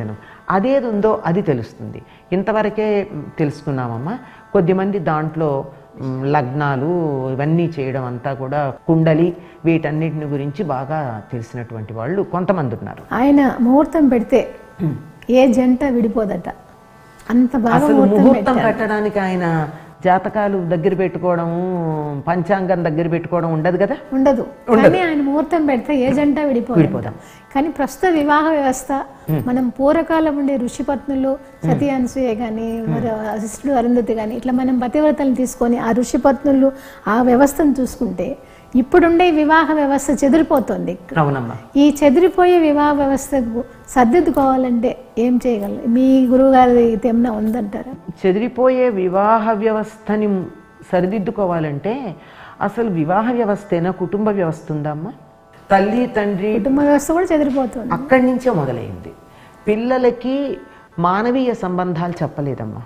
అదేది ఉందో అది తెలుస్తుంది ఇంతవరకే మ్, తెలుసుకున్నామమ్మా కొద్దిమంది దాంట్లో మ్, లగ్నాలు ఇవన్నీ చేయడం అంతా కూడా కుండలి వీటన్నిటిని గురించి బాగా తెలిసినటువంటి వాళ్ళు కొంతమంది ఉన్నారు ఆయన ముహూర్తం పెడితే ఏ జంట విడిపోదట అంత బాగా అసలు ముహూర్తం ముహూర్తం పెట్టారు పెట్టడానికి ఆయన జాతకాలు దగ్గర పెట్టుకోవడము పంచాంగం దగ్గర పెట్టుకోవడం ఉండదు కదా ఉండదు కానీ ఆయన ముహూర్తం పెడితే ఏ జంట విడిపోదు విడిపోదాం. కానీ ప్రస్తుత వివాహ వ్యవస్థ మనం పూర్వకాలం ఉండే ఋషిపత్నులు సతీ అనసూయ కానీ మరి అసిస్టుడు అరుంధతి కానీ ఇట్లా మనం పతివ్రతలు తీసుకొని ఆ ఋషిపత్నులు ఆ వ్యవస్థను చూసుకుంటే ఇప్పుడుండే వివాహ వ్యవస్థ చెదిరిపోతుంది అవునమ్మా ఈ చెదిరిపోయే వివాహ వ్యవస్థకు సర్దిద్దుకోవాలంటే ఏం చేయగలరు మీ గురువుగారి ఏమన్నా ఉందంటారా చెదిరిపోయే వివాహ వ్యవస్థని సరిదిద్దుకోవాలంటే అసలు వివాహ వ్యవస్థేనా కుటుంబ వ్యవస్థ ఉందమ్మా తల్లి తండ్రి కుటుంబ వ్యవస్థ కూడా చెదిరిపోతుంది అక్కడి నుంచే మొదలైంది పిల్లలకి మానవీయ సంబంధాలు చెప్పలేదమ్మా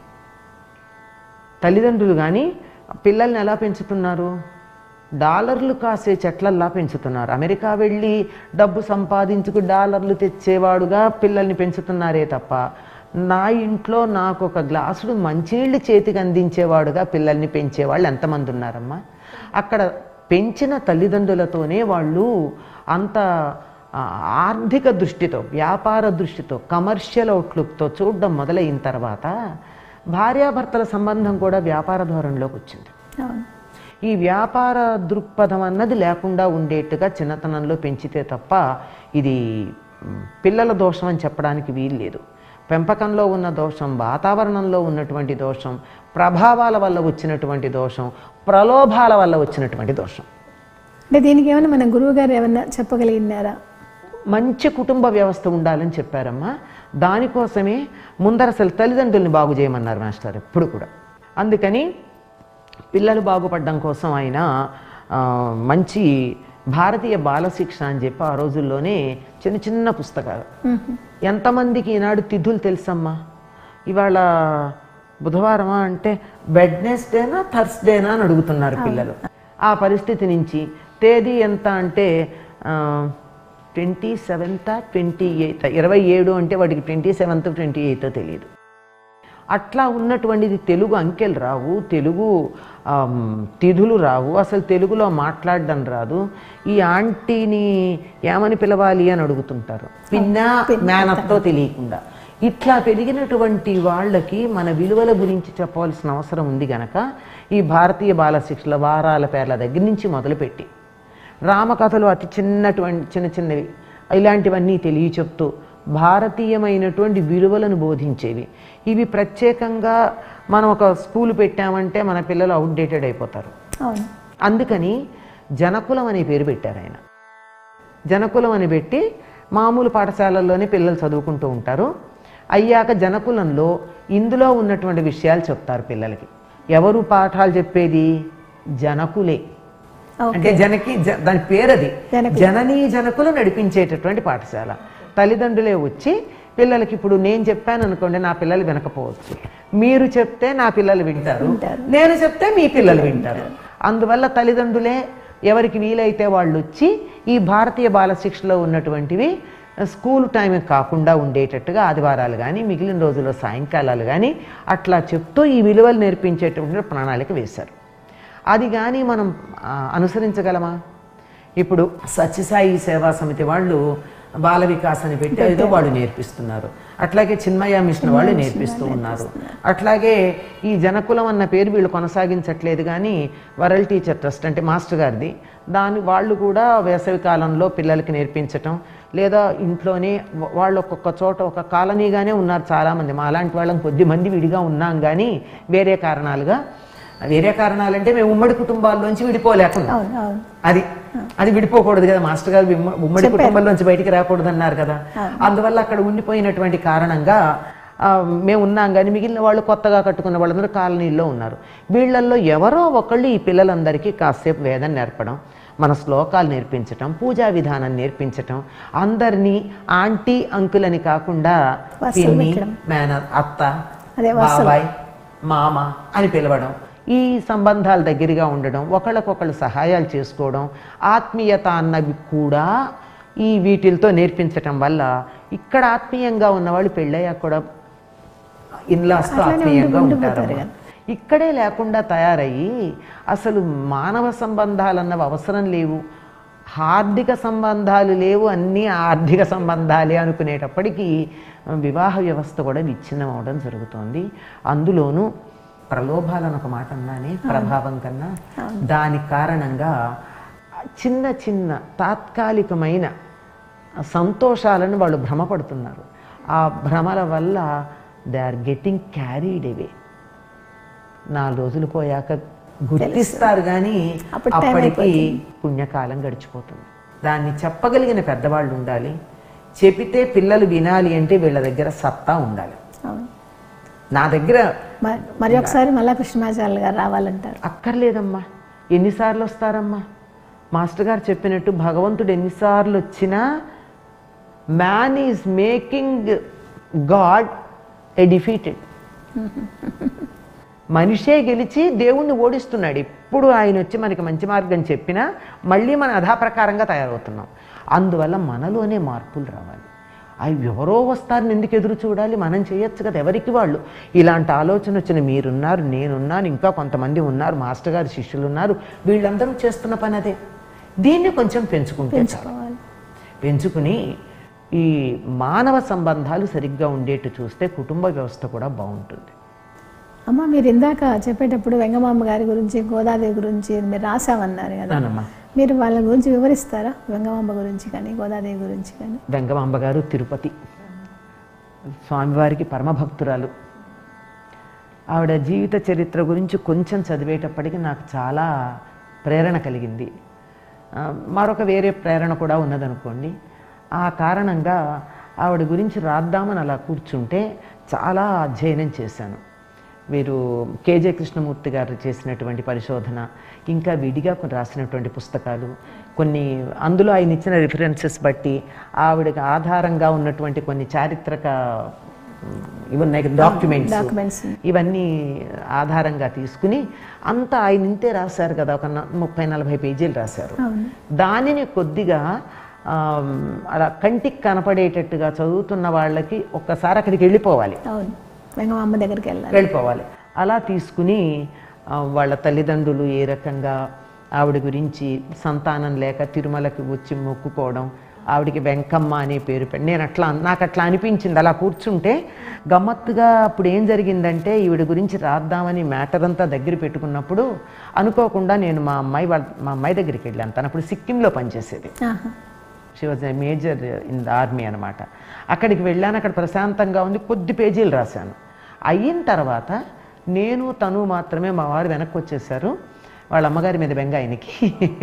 తల్లిదండ్రులు కానీ పిల్లల్ని ఎలా పెంచుతున్నారు డాలర్లు కాసే చెట్లల్లా పెంచుతున్నారు అమెరికా వెళ్ళి డబ్బు సంపాదించుకు డాలర్లు తెచ్చేవాడుగా పిల్లల్ని పెంచుతున్నారే తప్ప నా ఇంట్లో నాకు ఒక గ్లాసుడు మంచినీళ్ళు చేతికి అందించేవాడుగా పిల్లల్ని పెంచేవాళ్ళు ఎంతమంది ఉన్నారమ్మా అక్కడ పెంచిన తల్లిదండ్రులతోనే వాళ్ళు అంత ఆ, ఆర్థిక దృష్టితో వ్యాపార దృష్టితో కమర్షియల్ అవుట్లుక్తో చూడడం మొదలైన తర్వాత భార్యాభర్తల సంబంధం కూడా వ్యాపార ధోరణిలోకి వచ్చింది అవును ఈ వ్యాపార దృక్పథం అన్నది లేకుండా ఉండేట్టుగా చిన్నతనంలో పెంచితే తప్ప ఇది మ్, పిల్లల దోషం అని చెప్పడానికి వీలు లేదు పెంపకంలో ఉన్న దోషం వాతావరణంలో ఉన్నటువంటి దోషం ప్రభావాల వల్ల వచ్చినటువంటి దోషం ప్రలోభాల వల్ల వచ్చినటువంటి దోషం అంటే దీనికి ఏమైనా మన గురువు గారు ఏమన్నా చెప్పగలిగినారా మంచి కుటుంబ వ్యవస్థ ఉండాలని చెప్పారమ్మా దానికోసమే ముందర అసలు తల్లిదండ్రుల్ని బాగు చేయమన్నారు మాస్టర్ ఎప్పుడు కూడా అందుకని పిల్లలు బాగుపడడం కోసం ఆయన ఆ, మంచి భారతీయ బాలశిక్ష అని చెప్పి ఆ రోజుల్లోనే చిన్న చిన్న పుస్తకాలు ఎంతమందికి ఈనాడు తిథులు తెలుసమ్మా ఇవాళ బుధవారమా అంటే వెడ్నెస్డేనా థర్స్డేనా అని అడుగుతున్నారు పిల్లలు ఆ పరిస్థితి నుంచి తేదీ ఎంత అంటే ట్వంటీ సెవెంత్ ట్వంటీ ఎయిత్ ఇరవై ఏడు అంటే వాడికి ట్వంటీ సెవెంత్ ట్వంటీ ఎయిత్ తెలియదు అట్లా ఉన్నటువంటిది తెలుగు అంకెలు రావు తెలుగు ఆమ్, తిథులు రావు అసలు తెలుగులో మాట్లాడడం రాదు ఈ ఆంటీని ఏమని పిలవాలి అని అడుగుతుంటారు పిన్నా మేనత్తో తెలియకుండా ఇట్లా పెరిగినటువంటి వాళ్ళకి మన విలువల గురించి చెప్పవలసిన అవసరం ఉంది గనక ఈ భారతీయ బాల శిక్షల వారాల పేర్ల దగ్గర నుంచి మొదలుపెట్టి రామకథలు అతి చిన్నటువంటి చిన్న చిన్నవి ఇలాంటివన్నీ తెలియ చెప్తూ భారతీయమైనటువంటి విలువలను బోధించేవి ఇవి ప్రత్యేకంగా మనం ఒక స్కూల్ పెట్టామంటే మన పిల్లలు అవుట్డేటెడ్ అయిపోతారు అవును అందుకని జనకులం అనే పేరు పెట్టారు ఆయన జనకులం అని పెట్టి మామూలు పాఠశాలల్లోనే పిల్లలు చదువుకుంటూ ఉంటారు అయ్యాక జనకులంలో ఇందులో ఉన్నటువంటి విషయాలు చెప్తారు పిల్లలకి ఎవరు పాఠాలు చెప్పేది జనకులే ఓకే అంటే జనకి జ- దాని పేరు అది జనకులు. జననీ జనకులు నడిపించేటటువంటి పాఠశాల తల్లిదండ్రులే వచ్చి పిల్లలకి ఇప్పుడు నేను చెప్పాను అనుకోండి నా పిల్లలు వినకపోవచ్చు మీరు చెప్తే నా పిల్లలు వింటారు వింటారు. నేను చెప్తే మీ పిల్లలు వింటారు అందువల్ల తల్లిదండ్రులే ఎవరికి వీలైతే వాళ్ళు వచ్చి ఈ భారతీయ బాల శిక్షలో ఉన్నటువంటివి స్కూల్ టైం కాకుండా ఉండేటట్టుగా ఆదివారాలు కానీ మిగిలిన రోజుల్లో సాయంకాలాలు కానీ అట్లా చెప్తూ ఈ విలువలు నేర్పించేటటువంటి ప్రణాళిక వేశారు అది కానీ మనం ఆ, అనుసరించగలమా ఇప్పుడు సత్యసాయి సేవా సమితి వాళ్ళు బాల వికాస్ అని పెట్టి ఏదో వాళ్ళు నేర్పిస్తున్నారు అట్లాగే చిన్మయ మిషన్ వాళ్ళు నేర్పిస్తూ ఉన్నారు అట్లాగే ఈ జనకులం అన్న పేరు వీళ్ళు కొనసాగించట్లేదు కానీ వరల్డ్ టీచర్ ట్రస్ట్ అంటే మాస్టర్ గారిది దాని వాళ్ళు కూడా వేసవి కాలంలో పిల్లలకి నేర్పించటం లేదా ఇంట్లోనే వా- వాళ్ళు ఒక్కొక్క చోట ఒక కాలనీగానే ఉన్నారు చాలామంది మా అలాంటి వాళ్ళం కొద్ది మంది విడిగా ఉన్నాం కానీ వేరే కారణాలుగా వేరే కారణాలంటే మేము ఉమ్మడి కుటుంబాల్లోంచి విడిపోలేకున్నాం అవును అవును అది అది విడిపోకూడదు కదా మాస్టర్ గారు విమ్మ- ఉమ్మడి కుటుంబంలోంచి బయటికి రాకూడదు అన్నారు కదా అందువల్ల అక్కడ ఉండిపోయినటువంటి కారణంగా ఆ, మేము ఉన్నాం కానీ మిగిలిన వాళ్ళు కొత్తగా కట్టుకున్న వాళ్ళందరూ కాలనీల్లో ఉన్నారు వీళ్ళల్లో ఎవరో ఒకళ్ళు ఈ పిల్లలందరికీ కాసేపు వేదం నేర్పడం మన శ్లోకాలు నేర్పించటం పూజా విధానం నేర్పించటం అందరినీ ఆంటీ అంకుల్ అని కాకుండా వరుసలు పిన్ని పెట్టడం. మేనర్ అత్త అదే వరుసలు. బాబాయ్ మామ అని పిలవడం ఈ సంబంధాల దగ్గరగా ఉండడం ఒకళ్ళకొకళ్ళు సహాయాలు చేసుకోవడం ఆత్మీయత అన్నవి కూడా ఈ వీటిలతో నేర్పించటం వల్ల ఇక్కడ ఆత్మీయంగా ఉన్నవాళ్ళు పెళ్ళయ్యాక కూడా ఇన్లాస్తో అట్లానే ఆత్మీయంగా ఉండి- ఉంటారు ఉండిపోతారు ఇక్కడే లేకుండా తయారయ్యి అసలు మానవ సంబంధాలు అన్నవి అవసరం లేవు ఆర్థిక సంబంధాలు లేవు అన్నీ ఆర్థిక సంబంధాలే అనుకునేటప్పటికీ వివాహ వ్యవస్థ కూడా విచ్ఛిన్నం అవడం జరుగుతోంది అందులోనూ ప్రలోభాలను ఒక మాట అన్నానే ప్రభావం కన్నా దాని కారణంగా చిన్న చిన్న తాత్కాలికమైన సంతోషాలను వాళ్ళు భ్రమపడుతున్నారు ఆ భ్రమల వల్ల they are getting carried away నాలుగు రోజులు పోయాక గుర్తిస్తారు కానీ అప్పుడు time అప్పటికి పుణ్యకాలం గడిచిపోతుంది దాన్ని చెప్పగలిగిన పెద్దవాళ్ళు ఉండాలి చెబితే పిల్లలు వినాలి అంటే వీళ్ళ దగ్గర సత్తా ఉండాలి అవును నా దగ్గర మ- మరి ఒకసారి మళ్ళా కృష్ణమాచార్యులు గారు రావాలంటారు అక్కర్లేదమ్మా ఎన్నిసార్లు వస్తారమ్మా మాస్టర్ గారు చెప్పినట్టు భగవంతుడు ఎన్నిసార్లు వచ్చినా man is making God a defeated మనిషే గెలిచి దేవుణ్ణి ఓడిస్తున్నాడు ఎప్పుడు ఆయన వచ్చి మనకి మంచి మార్గం చెప్పినా మళ్ళీ మన అధాప్రకారంగా తయారవుతున్నాం అందువల్ల మనలోనే మార్పులు రావాలి అవి ఎవరో వస్తారని ఎందుకు ఎదురు చూడాలి మనం చేయొచ్చు కదా ఎవరికి వాళ్ళు ఇలాంటి ఆలోచన వచ్చిన మీరున్నారు నేనున్నాను ఇంకా కొంతమంది ఉన్నారు మాస్టర్ గారు శిష్యులు ఉన్నారు వీళ్ళందరూ చేస్తున్న పని అదే దీన్ని కొంచెం పెంచుకుంటే చాలు పెంచుకోవాలి పెంచుకుని ఈ మానవ సంబంధాలు సరిగ్గా ఉండేట్టు చూస్తే కుటుంబ వ్యవస్థ కూడా బాగుంటుంది అమ్మ మీరు ఇందాక చెప్పేటప్పుడు వెంగమాంబ గారి గురించి గోదాదేవి గురించి మీరు రాసామన్నారు కదా అవునమ్మా మీరు వాళ్ళ గురించి వివరిస్తారా వెంగమాంబ గురించి కానీ గోదాదేవి గురించి కానీ వెంగమాంబ గారు తిరుపతి స్వామివారికి పరమభక్తురాలు ఆవిడ జీవిత చరిత్ర గురించి కొంచెం చదివేటప్పటికి నాకు చాలా ప్రేరణ కలిగింది ఆ, మరొక వేరే ప్రేరణ కూడా ఉన్నదనుకోండి ఆ కారణంగా ఆవిడ గురించి రాద్దామని అలా కూర్చుంటే చాలా అధ్యయనం చేశాను వీరు కేజే కృష్ణమూర్తి గారు చేసినటువంటి పరిశోధన ఇంకా విడిగా కొన్ని రాసినటువంటి పుస్తకాలు కొన్ని అందులో ఆయన ఇచ్చిన రిఫరెన్సెస్ బట్టి ఆవిడకి ఆధారంగా ఉన్నటువంటి కొన్ని చారిత్రక ఉమ్, ఇవి ఉన్నాయి డాక్యుమెంట్స్ డాక్యుమెంట్స్ ఇవన్నీ ఆధారంగా తీసుకుని అంతా ఆయన ఇంతే రాశారు కదా ఒక న- ముప్పై నలభై పేజీలు రాశారు అవును దానిని కొద్దిగా ఆమ్, అలా కంటికి కనపడేటట్టుగా చదువుతున్న వాళ్ళకి ఒక్కసారి అక్కడికి వెళ్ళిపోవాలి అవును వెంగమాంబ దగ్గరికి వెళ్ళాలి వెళ్ళిపోవాలి అలా తీసుకుని ఆ, వాళ్ళ తల్లిదండ్రులు ఏ రకంగా ఆవిడ గురించి సంతానం లేక తిరుమలకి వచ్చి మొక్కుకోవడం ఆవిడకి వెంకమ్మ అనే పేరు పెట్టి నేను అట్లా నాకు అట్లా అనిపించింది అలా కూర్చుంటే గమ్మత్తుగా అప్పుడు ఏం జరిగిందంటే ఈవిడ గురించి రాద్దామని మ్యాటర్ అంతా దగ్గర పెట్టుకున్నప్పుడు అనుకోకుండా నేను మా అమ్మాయి వాళ్ళ మా అమ్మాయి దగ్గరికి వెళ్ళాను తను అప్పుడు సిక్కింలో పనిచేసేది ఆహా. She was a major in the army అనమాట అక్కడికి వెళ్ళాను అక్కడ ప్రశాంతంగా ఉంది కొద్ది పేజీలు రాశాను అయిన తర్వాత నేను తను మాత్రమే మా వారు వెనక్కి వచ్చేసారు వాళ్ళ అమ్మగారి మీద బెంగ ఆయనకి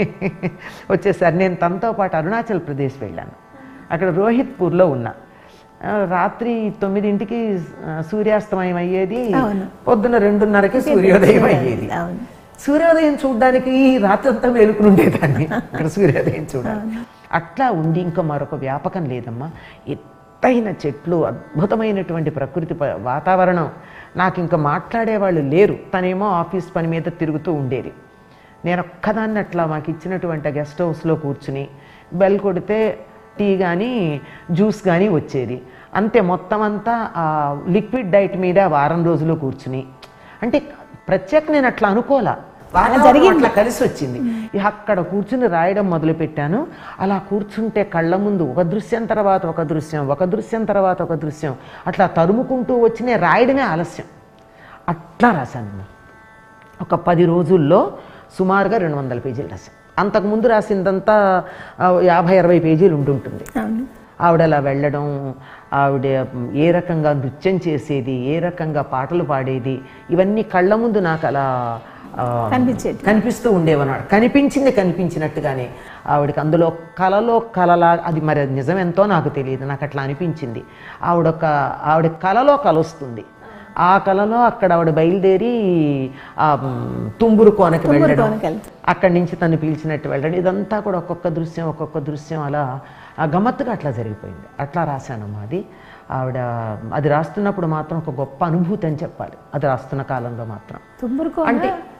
వచ్చేసారు నేను తనతో పాటు అరుణాచల్ ప్రదేశ్ వెళ్ళాను అక్కడ రోహిత్పూర్లో ఉన్నా ఆ, రాత్రి తొమ్మిదింటికి ఆ, సూర్యాస్తమయం అయ్యేది అవును. పొద్దున రెండున్నరకి సూర్యోదయం అయ్యేది అవును సూర్యోదయం చూడడానికి రాత్రంతా మేలుకుని ఉండేదాన్ని అక్కడ సూర్యోదయం చూడాలి అట్లా ఉండి ఇంకా మరొక వ్యాపకం లేదమ్మా ఎత్తైన చెట్లు అద్భుతమైనటువంటి ప్రకృతి ప- వాతావరణం నాకు ఇంకా మాట్లాడేవాళ్ళు లేరు తనేమో ఆఫీస్ పని మీద తిరుగుతూ ఉండేది నేను ఒక్కదాన్ని అట్లా మాకు ఇచ్చినటువంటి గెస్ట్ హౌస్లో కూర్చుని బెల్ కొడితే టీ కానీ జ్యూస్ కానీ వచ్చేది అంతే మొత్తం అంతా ఆ లిక్విడ్ డైట్ మీద వారం రోజులు కూర్చుని అంటే ప్రత్యేక నేను అట్లా అనుకోలా వాతావరణం అట్లా కలిసి వచ్చింది ఇక అక్కడ కూర్చుని రాయడం మొదలు పెట్టాను అలా కూర్చుంటే కళ్ళ ముందు ఒక దృశ్యం తర్వాత ఒక దృశ్యం ఒక దృశ్యం తర్వాత ఒక దృశ్యం అట్లా తరుముకుంటూ వచ్చి నేను రాయడమే ఆలస్యం అట్లా రాశాను ఒక పది రోజుల్లో సుమారుగా రెండు వందల పేజీలు రాశాను అంతకుముందు రాసిందంతా ఆ, యాభై అరవై పేజీలు ఉంటుంటుంది అవును ఆవిడ అలా వెళ్ళడం ఆవిడ ఏ రకంగా నృత్యం చేసేది ఏ రకంగా పాటలు పాడేది ఇవన్నీ కళ్ళ ముందు నాకు అలా ఆ, కనిపించేది. కనిపిస్తూ ఉండేవన్నాడు కనిపించింది కనిపించినట్టుగానే ఆవిడకి అందులో కలలో కలలా అది మరి అది నిజం ఎంతో నాకు తెలియదు నాకు అట్లా అనిపించింది ఆవిడొక ఆవిడ కలలో కలొస్తుంది ఆ కలలో అక్కడ ఆవిడ బయలుదేరి ఆ మ్, తుంబురు కోనకి తుంబురు వెళ్ళడం కోనకి వెళ్తాం. అక్కడి నుంచి తను పిలిచినట్టు వెళ్ళడం ఇదంతా కూడా ఒక్కొక్క దృశ్యం ఒక్కొక్క దృశ్యం అలా ఆ గమ్మత్తుగా అట్లా జరిగిపోయింది అట్లా రాశానమ్మా అది ఆవిడ అది రాస్తున్నప్పుడు మాత్రం ఒక గొప్ప అనుభూతి అని చెప్పాలి అది రాస్తున్న కాలంలో మాత్రం తుమ్మూరుకో అంటే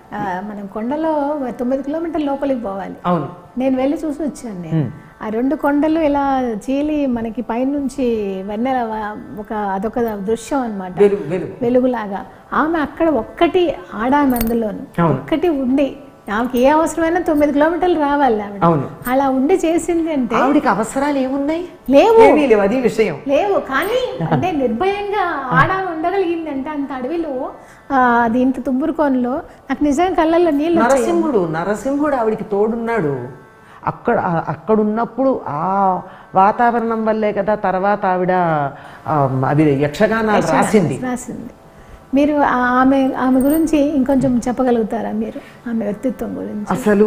ఆ, మనం కొండలో తొమ్మిది కిలోమీటర్ల లోపలికి పోవాలి అవును నేను వెళ్ళి చూసి వచ్చాను నేను ఆ రెండు కొండలు ఇలా చీలి మనకి పైనుంచి వెన్నెల వ- ఒక అదొక దృశ్యం అన్నమాట వెలుగు వెలుగు వెలుగులాగా ఆమె అక్కడ ఒక్కటి ఆడామె అందులోను అవును. ఒక్కటి ఉండి ఆమెకి ఏ అవసరమైనా తొమ్మిది కిలోమీటర్లు రావాలి ఆవిడ అవును అలా ఉండి చేసింది అంటే ఆవిడికి అవసరాలు ఏమున్నాయి లేవు ఏమీ లేవు అది విషయం లేవు కానీ అంటే నిర్భయంగా ఆడ ఉండగలిగింది అంటే అంత అడవిలో ఆ, అది ఇంత తుబ్బురుకోనలో నాకు నిజంగా కళ్ళల్లో నీళ్ళు వచ్చాయి. నరసింహుడు నరసింహుడు ఆవిడికి తోడున్నాడు అక్కడ ఆ- అక్కడ ఉన్నప్పుడు ఆ వాతావరణం వల్లే కదా తర్వాత ఆవిడ ఆ, అవి యక్షగానాలు రాసింది రాసింది మీరు ఆ- ఆమె ఆమె గురించి ఇంకొంచెం చెప్పగలుగుతారా మీరు ఆమె వ్యక్తిత్వం గురించి అసలు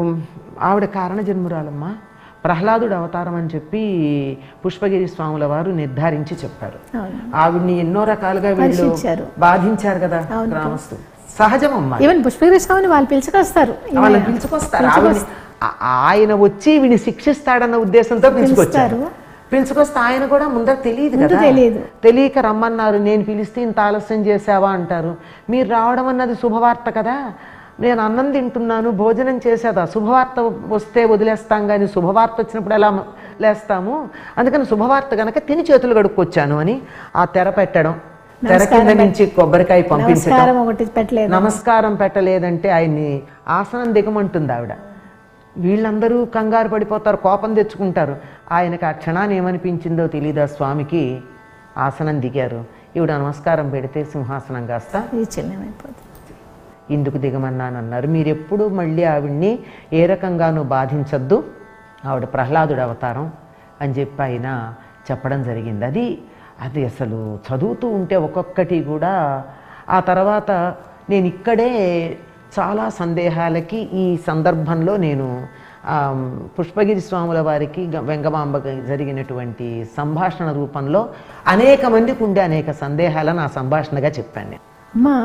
ఆవిడ కారణ జన్మురాలమ్మ ప్రహ్లాదుడు అవతారం అని చెప్పి పుష్పగిరి స్వాముల వారు నిర్ధారించి చెప్పారు అవును ఆవిడ్ని ఎన్నో రకాలుగా వీళ్ళు పరీక్షించారు. బాధించారు కదా గ్రామస్తు సహజమమ్మా ఈవెన్ పుష్పగిరి స్వామిని వాళ్ళు పిలుచుకొస్తారు ఈమె వాళ్ళని పిలుచుకొస్తారు ఆవిడ్ని- ఆ- ఆయన వచ్చి వీడిని శిక్షిస్తాడన్న ఉద్దేశంతో పిలుచుకొచ్చారు పిలుచుకొస్తే ఆయన కూడా ముందర తెలియదు కదా తెలియదు. తెలియక రమ్మన్నారు నేను పిలిస్తే ఇంత ఆలస్యం చేసావా అంటారు మీరు రావడం అన్నది శుభవార్త కదా నేను అన్నం తింటున్నాను భోజనం చేసేదా శుభవార్త వస్తే వదిలేస్తాం కానీ శుభవార్త వచ్చినప్పుడు ఎలా లేస్తాము అందుకని శుభవార్త గనక తిని చేతులు కడుక్కొచ్చాను అని ఆ తెర పెట్టడం తెర కింద నుంచి కొబ్బరికాయ పంపించడం నమస్కారం ఒకటి పెట్టలేదు నమస్కారం పెట్టలేదంటే ఆయన్ని ఆసనం దిగమంటుంది ఆవిడ వీళ్ళందరూ కంగారు పడిపోతారు కోపం తెచ్చుకుంటారు ఆయనకు ఆ క్షణాన్ని ఏమనిపించిందో తెలియదు ఆ స్వామికి ఆసనం దిగారు ఈవిడ నమస్కారం పెడితే సింహాసనం కాస్త విచ్ఛిన్నమైపోతుంది ఇందుకు దిగమన్నానన్నారు మీరు ఎప్పుడు మళ్ళీ ఆవిడ్ని ఏ రకంగానూ బాధించద్దు ఆవిడ ప్రహ్లాదుడు అవతారం అని చెప్పి ఆయన చెప్పడం జరిగింది అది అది అసలు చదువుతూ ఉంటే ఒక్కొక్కటి కూడా ఆ తర్వాత నేను ఇక్కడే చాలా సందేహాలకి ఈ సందర్భంలో నేను ఆ, పుష్పగిరి స్వాముల వారికి గ- వెంగమాంబకి జరిగినటువంటి సంభాషణ రూపంలో అనేక మందికి ఉండే అనేక సందేహాలను ఆ సంభాషణగా చెప్పాను నేను అమ్మా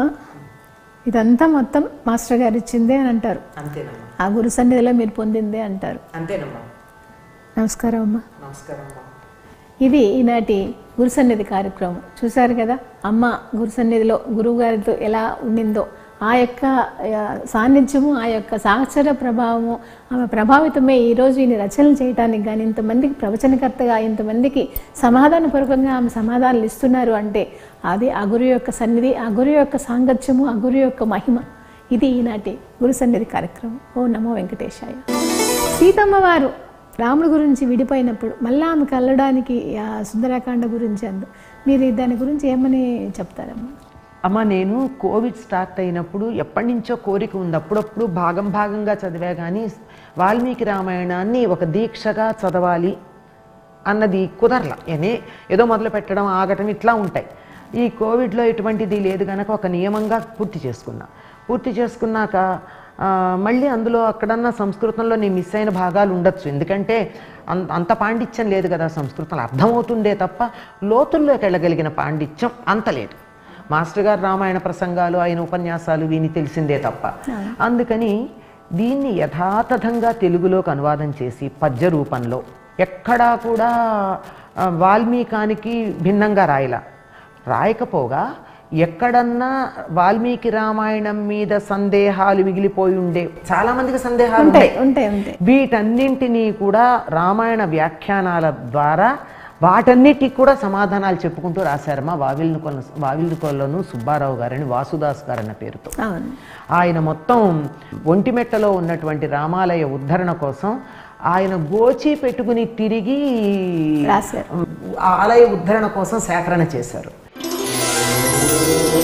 ఇదంతా మొత్తం మాస్టర్ గారు ఇచ్చిందే అని అంటారు అంతేనమ్మా ఆ గురు సన్నిధిలో మీరు పొందిందే అంటారు అంతేనమ్మా నమస్కారం అమ్మా నమస్కారం అమ్మా ఇది ఈనాటి గురు సన్నిధి కార్యక్రమం చూశారు కదా అమ్మ గురు సన్నిధిలో గురువు గారితో ఎలా ఉండిందో ఆ యొక్క ఆ, సాన్నిధ్యము ఆ యొక్క సాహచర ప్రభావము ఆమె ప్రభావితమే ఈరోజు ఈయన రచనలు చేయడానికి కానీ ఇంతమందికి ప్రవచనకర్తగా ఇంతమందికి సమాధానపూర్వకంగా ఆమె సమాధానాలు ఇస్తున్నారు అంటే అది ఆ గురు యొక్క సన్నిధి ఆ గురు యొక్క సాంగత్యము ఆ గురు యొక్క మహిమ ఇది ఈనాటి గురు సన్నిధి కార్యక్రమం ఓ నమో వెంకటేశాయ సీతమ్మ వారు రాముడి గురించి విడిపోయినప్పుడు మళ్ళా ఆమెకు అల్లడానికి ఆ సుందరాకాండ గురించి అందు మీరు దాని గురించి ఏమని చెప్తారమ్మా అమ్మ నేను కోవిడ్ స్టార్ట్ అయినప్పుడు ఎప్పటి నుంచో కోరిక ఉంది అప్పుడప్పుడు భాగం భాగంగా చదివా కానీ వాల్మీకి రామాయణాన్ని ఒక దీక్షగా చదవాలి అన్నది కుదరల ఏనే ఏదో మొదలు పెట్టడం ఆగటం ఇట్లా ఉంటాయి ఈ కోవిడ్లో ఎటువంటిది లేదు కనుక ఒక నియమంగా పూర్తి చేసుకున్నా పూర్తి చేసుకున్నాక ఆ, మళ్ళీ అందులో అక్కడన్నా సంస్కృతంలో నేను మిస్ అయిన భాగాలు ఉండొచ్చు ఎందుకంటే అం- అంత పాండిత్యం లేదు కదా సంస్కృతంలో అర్థమవుతుందే తప్ప లోతుల్లోకి వెళ్ళగలిగిన పాండిత్యం అంత లేదు మాస్టర్ గారు రామాయణ ప్రసంగాలు ఆయన ఉపన్యాసాలు విని తెలిసిందే తప్ప అందుకని దీన్ని యథాతథంగా తెలుగులోకి అనువాదం చేసి పద్య రూపంలో ఎక్కడా కూడా ఆ, వాల్మీకానికి భిన్నంగా రాయలా రాయకపోగా ఎక్కడన్నా వాల్మీకి రామాయణం మీద సందేహాలు మిగిలిపోయి ఉండే చాలా మందికి సందేహాలు ఉంటాయి ఉంటాయి ఉంటాయి ఉంటాయి వీటన్నింటినీ కూడా రామాయణ వ్యాఖ్యానాల ద్వారా వాటన్నిటికి కూడా సమాధానాలు చెప్పుకుంటూ రాశారమ్మా వావిల్నుకొల వావిల్నుకొల్లను సుబ్బారావు గారని వాసుదాస్ గారన్న పేరుతో అవును ఆయన మొత్తం ఒంటిమెట్టలో ఉన్నటువంటి రామాలయ ఉద్ధరణ కోసం ఆయన గోచి పెట్టుకుని తిరిగి రాశారు ఆ ఆలయ ఉద్ధరణ కోసం సేకరణ చేశారు